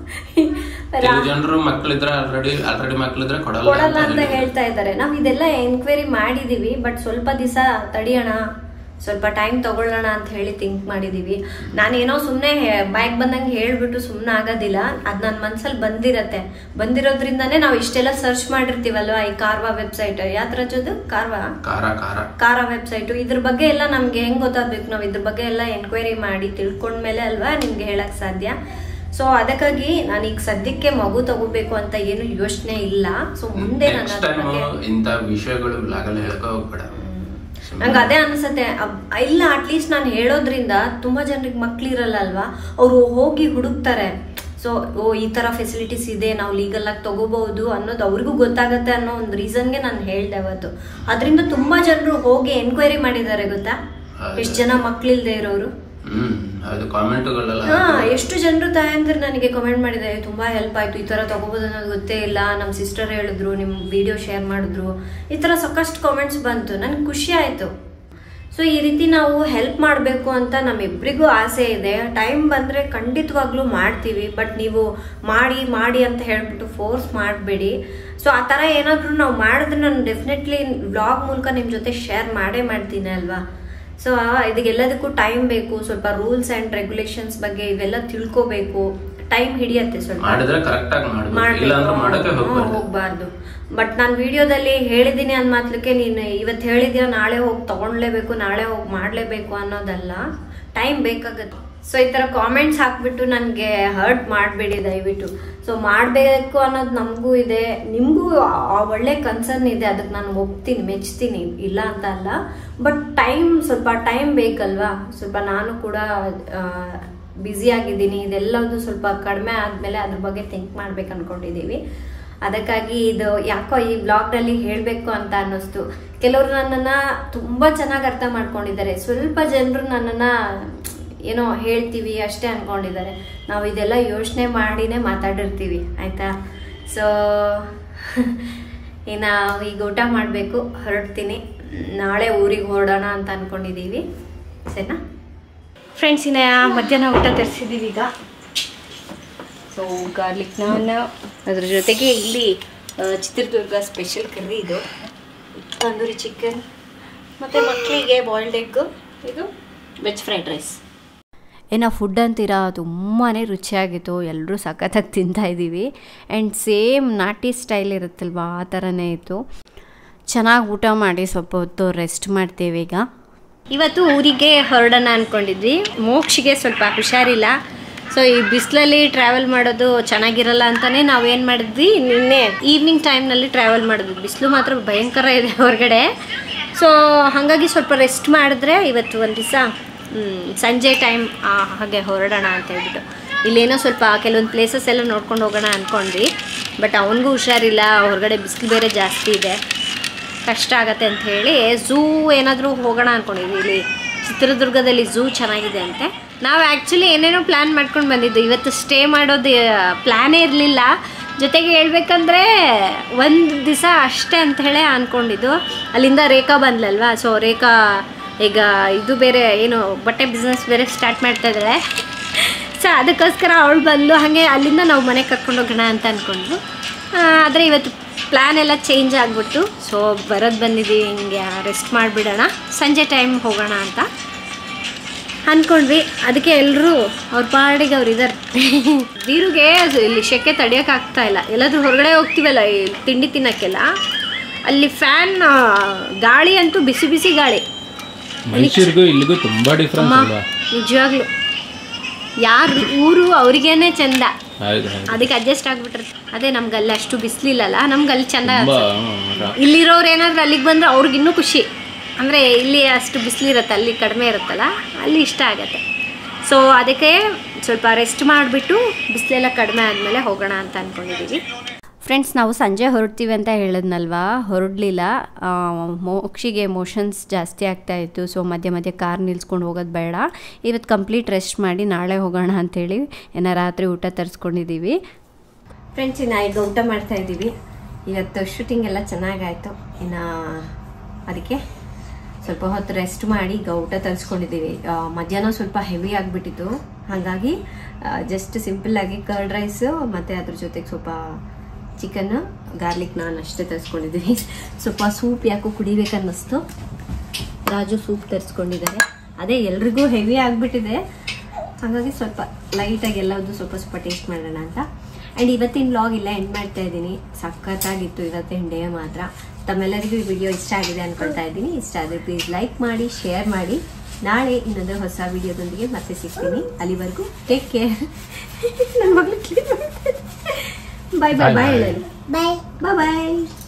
ಕೆಲವು ಜನರು ಮಕ್ಳಿದ್ರೆ ಆಲ್ರೆಡಿ ಆಲ್ರೆಡಿ ಮಕ್ಳಿದ್ರೆ ಕೊಡಲ್ಲ ಕೊಡಲ್ಲ ಅಂತ ಅಂತ ಹೇಳಿದ್ರು. ಹೇಳ್ತಾ ಇದ್ದಾರೆ ನಾವ್ ಇದೆಲ್ಲ ಎನ್ಕ್ವೈರಿ ಮಾಡಿದೀವಿ ಬಟ್ ಸ್ವಲ್ಪ ದಿವಸ ತಡಿಯೋಣ ಸ್ವಲ್ಪ ಟೈಮ್ ತಗೊಳ್ಳೋಣ ಅಂತ ಹೇಳಿ ಥಿಂಕ್ ಮಾಡಿದೀವಿ ನಾನೇನೋ ಸುಮ್ಮನೆ ಬಾಯ್ಗೆ ಬಂದಂಗೆ ಹೇಳ್ಬಿಟ್ಟು ಸುಮ್ಮನೆ ಆಗೋದಿಲ್ಲ ಅದು ನನ್ನ ಮನ್ಸಲ್ಲಿ ಬಂದಿರತ್ತೆ ಬಂದಿರೋದ್ರಿಂದಾನೇ ನಾವು ಇಷ್ಟೆಲ್ಲ ಸರ್ಚ್ ಮಾಡಿರ್ತೀವಲ್ವಾ ಈ ಕಾರ್ವಾ ವೆಬ್ಸೈಟ್ ಯಾತ್ರ ಜೊತೆ ಕಾರ್ವಾ ಖಾರ ಖಾರ ಕಾರ ವೆಬ್ಸೈಟು ಇದ್ರ ಬಗ್ಗೆ ಎಲ್ಲ ನಮ್ಗೆ ಹೆಂಗ್ ಗೊತ್ತಾಗ್ಬೇಕು ನಾವು ಇದ್ರ ಬಗ್ಗೆ ಎಲ್ಲ ಎನ್ಕ್ವೈರಿ ಮಾಡಿ ತಿಳ್ಕೊಂಡ್ಮೇಲೆ ಅಲ್ವಾ ನಿಮ್ಗೆ ಹೇಳಕ್ ಸಾಧ್ಯ ಸೊ ಅದಕ್ಕಾಗಿ ನಾನೀಗ ಸದ್ಯಕ್ಕೆ ಮಗು ತಗೋಬೇಕು ಅಂತ ಏನು ಯೋಚನೆ ಇಲ್ಲ ಸೊ ಮುಂದೆ ನಾನು ನೆಕ್ಸ್ಟ್ ಅದ್ರ ಟೈಮ್ ಬಗ್ಗೆ ಇಂಥ ವಿಷಯಗಳು ಬ್ಲಾಗಲ್ಲಿ ಹೇಳ್ಕೊ ಹೋಗ್ಬೇಡ ನಂಗೆ ಅದೇ ಅನ್ಸತ್ತೆ ಅಬ್- ಇಲ್ಲ ಅಟ್ಲೀಸ್ಟ್ ನಾನು ಹೇಳೋದ್ರಿಂದ ತುಂಬಾ ಜನರಿಗೆ ಮಕ್ಳಿರಲ್ಲ ಅಲ್ವಾ ಅವರು ಹೋಗಿ ಹುಡುಕ್ತಾರೆ ಸೊ ಓ ಈ ತರ ಫೆಸಿಲಿಟೀಸ್ ಇದೆ ನಾವು ಲೀಗಲ್ ಆಗಿ ತಗೋಬಹುದು ಅನ್ನೋದು ಅವ್ರಿಗೂ ಗೊತ್ತಾಗತ್ತೆ ಅನ್ನೋ ಒಂದು ರೀಸನ್ಗೆ ನಾನು ಹೇಳ್ದೆ ಅವತ್ತು ಅದರಿಂದ ತುಂಬಾ ಜನರು ಹೋಗಿ ಎನ್ಕ್ವೈರಿ ಮಾಡಿದ್ದಾರೆ ಗೊತ್ತಾ ಹೌದು. ಎಷ್ಟು ಜನ ಮಕ್ಳಿಲ್ದೇ ಇರೋರು ಹ್ಮ್ ಅದು ಕಾಮೆಂಟ್ಗಳೆಲ್ಲ ಹಾ ಎಷ್ಟು ಜನರು ತಾಯಂದಿರು ನನಗೆ ಕಮೆಂಟ್ ಮಾಡಿದ್ದಾರೆ ತುಂಬಾ ಹೆಲ್ಪ್ ಆಯ್ತು ಈ ತರ ತಗೋಬಹುದು ಅನ್ನೋದು ಗೊತ್ತೇ ಇಲ್ಲ ನಮ್ಮ ಸಿಸ್ಟರ್ ಹೇಳಿದ್ರು ನಿಮ್ ವಿಡಿಯೋ ಶೇರ್ ಮಾಡಿದ್ರು ಈ ತರ ಸಾಕಷ್ಟು ಕಾಮೆಂಟ್ಸ್ ಬಂತು ನನ್ಗೆ ಖುಷಿ ಆಯ್ತು ಸೊ ಈ ರೀತಿ ನಾವು ಹೆಲ್ಪ್ ಮಾಡಬೇಕು ಅಂತ ನಮ್ಮಿಬ್ಬರಿಗೂ ಆಸೆ ಇದೆ ಟೈಮ್ ಬಂದರೆ ಖಂಡಿತವಾಗ್ಲೂ ಮಾಡ್ತೀವಿ ಬಟ್ ನೀವು ಮಾಡಿ ಮಾಡಿ ಅಂತ ಹೇಳ್ಬಿಟ್ಟು ಫೋರ್ಸ್ ಮಾಡಬೇಡಿ ಸೊ ಆ ಥರ ಏನಾದರೂ ನಾವು ಮಾಡಿದ್ರೆ ನಾನು ಡೆಫಿನೆಟ್ಲಿ ವ್ಲಾಗ್ ಮೂಲಕ ನಿಮ್ಮ ಜೊತೆ ಶೇರ್ ಮಾಡೇ ಮಾಡ್ತೀನಿ ಅಲ್ವಾ ಸೊ ಇದಕ್ಕೆಲ್ಲದಕ್ಕೂ ಟೈಮ್ ಬೇಕು ಸ್ವಲ್ಪ ರೂಲ್ಸ್ ಆ್ಯಂಡ್ ರೆಗ್ಯುಲೇಷನ್ಸ್ ಬಗ್ಗೆ ಇವೆಲ್ಲ ತಿಳ್ಕೋಬೇಕು ಟೈಮ್ ಹಿಡಿಯತ್ತೆ ಸ್ವಲ್ಪ ಮಾಡಿದ್ರೆ ಕರೆಕ್ಟ್ ಆಗಿ ಮಾಡ್ಬೇಕು ಇಲ್ಲ ಅಂದ್ರೆ ಮಾಡಕ್ಕೆ ಹೋಗ್ಬಾರ್ದು ಹೋಗ್ಬಾರ್ದು ಬಟ್ ನಾನು ವಿಡಿಯೋದಲ್ಲಿ ಹೇಳಿದ್ದೀನಿ ಅಂದ ಮಾತ್ರಕ್ಕೆ ನೀನು ಇವತ್ತು ಹೇಳಿದ್ದೀರ ನಾಳೆ ಹೋಗಿ ತಗೊಳ್ಲೇಬೇಕು ನಾಳೆ ಹೋಗಿ ಮಾಡಲೇಬೇಕು ಅನ್ನೋದಲ್ಲ ಟೈಮ್ ಬೇಕಾಗತ್ತೆ ಸೊ ಈ ಥರ ಕಾಮೆಂಟ್ಸ್ ಹಾಕ್ಬಿಟ್ಟು ನನಗೆ ಹರ್ಟ್ ಮಾಡಬೇಡಿ ದಯವಿಟ್ಟು ಸೊ ಮಾಡಬೇಕು ಅನ್ನೋದು ನಮಗೂ ಇದೆ ನಿಮಗೂ ಒಳ್ಳೆ ಕನ್ಸರ್ನ್ ಇದೆ ಅದಕ್ಕೆ ನಾನು ಒಪ್ತೀನಿ ಮೆಚ್ತೀನಿ ಇಲ್ಲ ಅಂತ ಅಲ್ಲ ಬಟ್ ಟೈಮ್ ಸ್ವಲ್ಪ ಟೈಮ್ ಬೇಕಲ್ವಾ ಸ್ವಲ್ಪ ನಾನು ಕೂಡ ಬ್ಯುಸಿ ಆಗಿದ್ದೀನಿ ಇದೆಲ್ಲದು ಸ್ವಲ್ಪ ಕಡಿಮೆ ಆದಮೇಲೆ ಅದ್ರ ಬಗ್ಗೆ ಥಿಂಕ್ ಮಾಡ್ಬೇಕು ಅನ್ಕೊಂಡಿದ್ದೀವಿ ಅದಕ್ಕಾಗಿ ಇದು ಯಾಕೋ ಈ ಬ್ಲಾಗ್ನಲ್ಲಿ ಹೇಳಬೇಕು ಅಂತ ಅನ್ನಿಸ್ತು ಕೆಲವರು ನನ್ನನ್ನು ತುಂಬ ಚೆನ್ನಾಗಿ ಅರ್ಥ ಮಾಡ್ಕೊಂಡಿದ್ದಾರೆ ಸ್ವಲ್ಪ ಜನರು ನನ್ನನ್ನು ಏನೋ ಹೇಳ್ತೀವಿ ಅಷ್ಟೇ ಅನ್ಕೊಂಡಿದ್ದಾರೆ ನಾವು ಇದೆಲ್ಲ ಯೋಚನೆ ಮಾಡಿನೇ ಮಾತಾಡಿರ್ತೀವಿ ಆಯಿತಾ ಸೊ ಇನ್ನು ಈಗ ಊಟ ಮಾಡಬೇಕು ಹೊರಡ್ತೀನಿ ನಾಳೆ ಊರಿಗೆ ಹೊರಡೋಣ ಅಂತ ಅನ್ಕೊಂಡಿದ್ದೀವಿ ಸರಿನಾ ಫ್ರೆಂಡ್ಸ್ ಇನ್ನು ಮಧ್ಯಾಹ್ನ ಊಟ ತರಿಸಿದ್ದೀವಿ ಈಗ ಸೊ ಗಾರ್ಲಿಕ್ ನಾನ್ ಅದ್ರ ಜೊತೆಗೆ ಇಲ್ಲಿ ಆ, ಚಿತ್ರದುರ್ಗ ಸ್ಪೆಷಲ್ ಕರ್ರಿ ಇದು ತಂದೂರಿ ಚಿಕನ್ ಮತ್ತು ಮಕ್ಕಳಿಗೆ ಬಾಯ್ಲ್ಡ್ ಎಗ್ ಇದು ವೆಜ್ ಫ್ರೈಡ್ ರೈಸ್ ಏನೋ ಫುಡ್ ಅಂತೀರಾ ತುಂಬಾ ರುಚಿಯಾಗಿತ್ತು ಎಲ್ಲರೂ ಸಖತ್ತಾಗಿ ತಿಂತಾ ಇದ್ದೀವಿ ಆ್ಯಂಡ್ ಸೇಮ್ ನಾಟಿ ಸ್ಟೈಲ್ ಇರುತ್ತಲ್ವ ಆ ಥರನೇ ಇತ್ತು ಚೆನ್ನಾಗಿ ಊಟ ಮಾಡಿ ಸ್ವಲ್ಪ ಹೊತ್ತು ರೆಸ್ಟ್ ಮಾಡ್ತೀವಿ ಈಗ ಇವತ್ತು ಊರಿಗೆ ಹೊರಡೋಣ ಅಂದ್ಕೊಂಡಿದ್ವಿ ಮೋಕ್ಷಿಗೆ ಸ್ವಲ್ಪ ಹುಷಾರಿಲ್ಲ ಸೊ ಈ ಬಿಸಿಲಲ್ಲಿ ಟ್ರಾವೆಲ್ ಮಾಡೋದು ಚೆನ್ನಾಗಿರಲ್ಲ ಅಂತಲೇ ನಾವು ಏನು ಮಾಡಿದ್ವಿ ನಿನ್ನೆ ಈವ್ನಿಂಗ್ ಟೈಮ್ನಲ್ಲಿ ಟ್ರಾವೆಲ್ ಮಾಡಿದ್ವಿ ಬಿಸಿಲು ಮಾತ್ರ ಭಯಂಕರ ಇದೆ ಹೊರಗಡೆ ಸೊ ಹಾಗಾಗಿ ಸ್ವಲ್ಪ ರೆಸ್ಟ್ ಮಾಡಿದ್ರೆ ಇವತ್ತು ಒಂದು ದಿವಸ ಸಂಜೆ ಟೈಮ್ ಹಾಗೆ ಹೊರಡೋಣ ಅಂತ ಹೇಳ್ಬಿಟ್ಟು ಇಲ್ಲೇನೋ ಸ್ವಲ್ಪ ಕೆಲವೊಂದು ಪ್ಲೇಸಸ್ ಎಲ್ಲ ನೋಡ್ಕೊಂಡು ಹೋಗೋಣ ಅಂದ್ಕೊಂಡ್ವಿ ಬಟ್ ಅವನಿಗೂ ಹುಷಾರಿಲ್ಲ ಹೊರಗಡೆ ಬಿಸಿಲು ಬೇರೆ ಜಾಸ್ತಿ ಇದೆ ಕಷ್ಟ ಆಗತ್ತೆ ಅಂತ ಹೇಳಿ ಝೂ ಏನಾದರೂ ಹೋಗೋಣ ಅಂದ್ಕೊಂಡಿದ್ವಿ ಇಲ್ಲಿ ಚಿತ್ರದುರ್ಗದಲ್ಲಿ ಝೂ ಚೆನ್ನಾಗಿದೆ ಅಂತೆ ನಾವು ಆ್ಯಕ್ಚುಲಿ ಏನೇನೋ ಪ್ಲ್ಯಾನ್ ಮಾಡ್ಕೊಂಡು ಬಂದಿದ್ದು ಇವತ್ತು ಸ್ಟೇ ಮಾಡೋದು ಪ್ಲ್ಯಾನೇ ಇರಲಿಲ್ಲ ಜೊತೆಗೆ ಹೇಳ್ಬೇಕಂದ್ರೆ ಒಂದು ದಿವಸ ಅಷ್ಟೇ ಅಂತ ಹೇಳಿ ಅಂದ್ಕೊಂಡಿದ್ದು ಅಲ್ಲಿಂದ ರೇಖಾ ಬಂದ್ಲಲ್ವಾ ಸೊ ರೇಖಾ ಈಗ ಇದು ಬೇರೆ ಏನು ಬಟ್ಟೆ ಬಿಸ್ನೆಸ್ ಬೇರೆ ಸ್ಟಾರ್ಟ್ ಮಾಡ್ತಾ ಇದ್ದಾಳೆ ಸೊ ಅದಕ್ಕೋಸ್ಕರ ಅವಳು ಬಂದು ಹಾಗೆ ಅಲ್ಲಿಂದ ನಾವು ಮನೆಗೆ ಕರ್ಕೊಂಡು ಹೋಗೋಣ ಅಂತ ಅಂದ್ಕೊಂಡ್ರು ಆದರೆ ಇವತ್ತು ಪ್ಲ್ಯಾನ್ ಎಲ್ಲ ಚೇಂಜ್ ಆಗಿಬಿಟ್ಟು ಸೊ ಬರೋದು ಬಂದಿದ್ದೀವಿ ಹಿಂಗೆ ರೆಸ್ಟ್ ಮಾಡಿಬಿಡೋಣ ಸಂಜೆ ಟೈಮ್ ಹೋಗೋಣ ಅಂತ ಅಂದ್ಕೊಂಡ್ವಿ ಅದಕ್ಕೆ ಎಲ್ಲರೂ ಅವ್ರ ಪಾಡಿಗೆ ಅವ್ರು ಇದ್ದಾರೆ ಬೀರುಗೆ ಅದು ಇಲ್ಲಿ ಶೆಕೆ ತಡೆಯೋಕ್ಕಾಗ್ತಾ ಇಲ್ಲ ಎಲ್ಲಾದ್ರೂ ಹೊರಗಡೆ ಹೋಗ್ತೀವಲ್ಲ ಈ ತಿಂಡಿ ತಿನ್ನೋಕ್ಕೆಲ್ಲ ಅಲ್ಲಿ ಫ್ಯಾನ್ ಗಾಳಿ ಅಂತೂ ಬಿಸಿ ಬಿಸಿ ಗಾಳಿ ಮೈಸೂರಿಗೂ ಇಲ್ಲಿಗೂ ತುಂಬಾ ಡಿಫ್ರೆನ್ಸ್ ಅಮ್ಮ ಅಲ್ವಾ ನಿಜವಾಗ್ಲು ಯಾರು ಊರು ಅವ್ರಿಗೇನೆ ಚಂದ ಹೌದು ಹೌದು ಅದಕ್ಕೆ ಅಡ್ಜಸ್ಟ್ ಆಗ್ಬಿಟ್ರೆ ಅದೇ ನಮ್ಗೆ ಅಲ್ಲಿ ಅಷ್ಟು ಬಿಸಿಲಿಲ್ಲಲ್ಲ ನಮ್ಗೆ ಅಲ್ಲಿ ಚಂದ ತುಂಬಾ ಅನ್ಸುತ್ತೆ. ಹ್ಮ್, ರ- ಇಲ್ಲಿರೋರು ಏನಾದ್ರು ಅಲ್ಲಿಗೆ ಬಂದ್ರೆ ಅವ್ರಿಗೆ ಇನ್ನೂ ಖುಷಿ ಅಂದರೆ ಇಲ್ಲಿ ಅಷ್ಟು ಬಿಸಿಲಿರುತ್ತೆ ಅಲ್ಲಿ ಕಡಿಮೆ ಇರುತ್ತಲ್ಲ ಅಲ್ಲಿ ಇಷ್ಟ ಆಗತ್ತೆ ಸೊ ಅದಕ್ಕೆ ಸ್ವಲ್ಪ ರೆಸ್ಟ್ ಮಾಡಿಬಿಟ್ಟು ಬಿಸಿಲೆಲ್ಲ ಕಡಿಮೆ ಆದಮೇಲೆ ಹೋಗೋಣ ಅಂತ ಅಂದ್ಕೊಂಡಿದ್ದೀವಿ ಫ್ರೆಂಡ್ಸ್ ನಾವು ಸಂಜೆ ಹೊರಡ್ತೀವಿ ಅಂತ ಹೇಳಿದ್ನಲ್ವಾ ಹೊರಡಲಿಲ್ಲ ಮೋಕ್ಷಿಗೆ ಎಮೋಷನ್ಸ್ ಜಾಸ್ತಿ ಆಗ್ತಾ ಇತ್ತು ಸೊ ಮಧ್ಯೆ ಮಧ್ಯೆ ಕಾರ್ ನಿಲ್ಸ್ಕೊಂಡು ಹೋಗೋದು ಬೇಡ ಇವತ್ತು ಕಂಪ್ಲೀಟ್ ರೆಸ್ಟ್ ಮಾಡಿ ನಾಳೆ ಹೋಗೋಣ ಅಂಥೇಳಿ ಏನೋ ರಾತ್ರಿ ಊಟ ತರಿಸ್ಕೊಂಡಿದ್ದೀವಿ ಫ್ರೆಂಡ್ಸ್ ಇನ್ನು ಈಗ ಊಟ ಮಾಡ್ತಾ ಇದ್ದೀವಿ ಇವತ್ತು ಶೂಟಿಂಗ್ ಎಲ್ಲ ಚೆನ್ನಾಗಾಯಿತು ಇನ್ನು ಅದಕ್ಕೆ ಸ್ವಲ್ಪ ಹೊತ್ತು ರೆಸ್ಟ್ ಮಾಡಿ ಈಗ ಊಟ ತರಿಸ್ಕೊಂಡಿದ್ದೀವಿ ಆ, ಮಧ್ಯಾಹ್ನ ಸ್ವಲ್ಪ ಹೆವಿ ಆಗಿಬಿಟ್ಟಿತ್ತು ಹಾಗಾಗಿ ಜಸ್ಟ್ ಸಿಂಪಲ್ಲಾಗಿ ಕರ್ಡ್ ರೈಸು ಮತ್ತು ಅದ್ರ ಜೊತೆಗೆ ಸ್ವಲ್ಪ ಚಿಕನ್ ಗಾರ್ಲಿಕ್ ನಾನ್ ಅಷ್ಟೇ ತರಿಸ್ಕೊಂಡಿದ್ದೀವಿ ಸ್ವಲ್ಪ ಸೂಪ್ ಯಾಕೋ ಕುಡಿಬೇಕನ್ನಿಸ್ತು ರಾಜು ಸೂಪ್ ತರಿಸ್ಕೊಂಡಿದ್ದಾರೆ ಅದೇ ಎಲ್ರಿಗೂ ಹೆವಿ ಆಗಿಬಿಟ್ಟಿದೆ ಹಾಗಾಗಿ ಸ್ವಲ್ಪ ಲೈಟಾಗಿ ಎಲ್ಲದು ಸ್ವಲ್ಪ ಸ್ವಲ್ಪ ಟೇಸ್ಟ್ ಮಾಡೋಣ ಅಂತ ಆ್ಯಂಡ್ ಇವತ್ತಿನ ವ್ಲಾಗ್ ಇಲ್ಲ ಎಂಡ್ ಮಾಡ್ತಾ ಇದ್ದೀನಿ ಸಖತ್ತಾಗಿತ್ತು ಇವತ್ತಿನ ಡೇ ಮಾತ್ರ ತಮ್ಮೆಲ್ಲರಿಗೂ ಈ ವಿಡಿಯೋ ಇಷ್ಟ ಆಗಿದೆ ಅನ್ಕೊಳ್ತಾ ಇದ್ದೀನಿ ಇಷ್ಟ ಆದರೆ ಪ್ಲೀಸ್ ಲೈಕ್ ಮಾಡಿ ಶೇರ್ ಮಾಡಿ ನಾಳೆ ಇನ್ನೊಂದು ಹೊಸ ವಿಡಿಯೋದೊಂದಿಗೆ ಮತ್ತೆ ಸಿಗ್ತೀನಿ ಅಲ್ಲಿವರೆಗೂ ಟೇಕ್ ಕೇರ್ ನನ್ನ ಮಗಳು ಬಾಯ್ ಬಾಯ್ ಬಾಯ್ ಹೇಳಲಿ ಬಾಯ್ ಬಾಯ್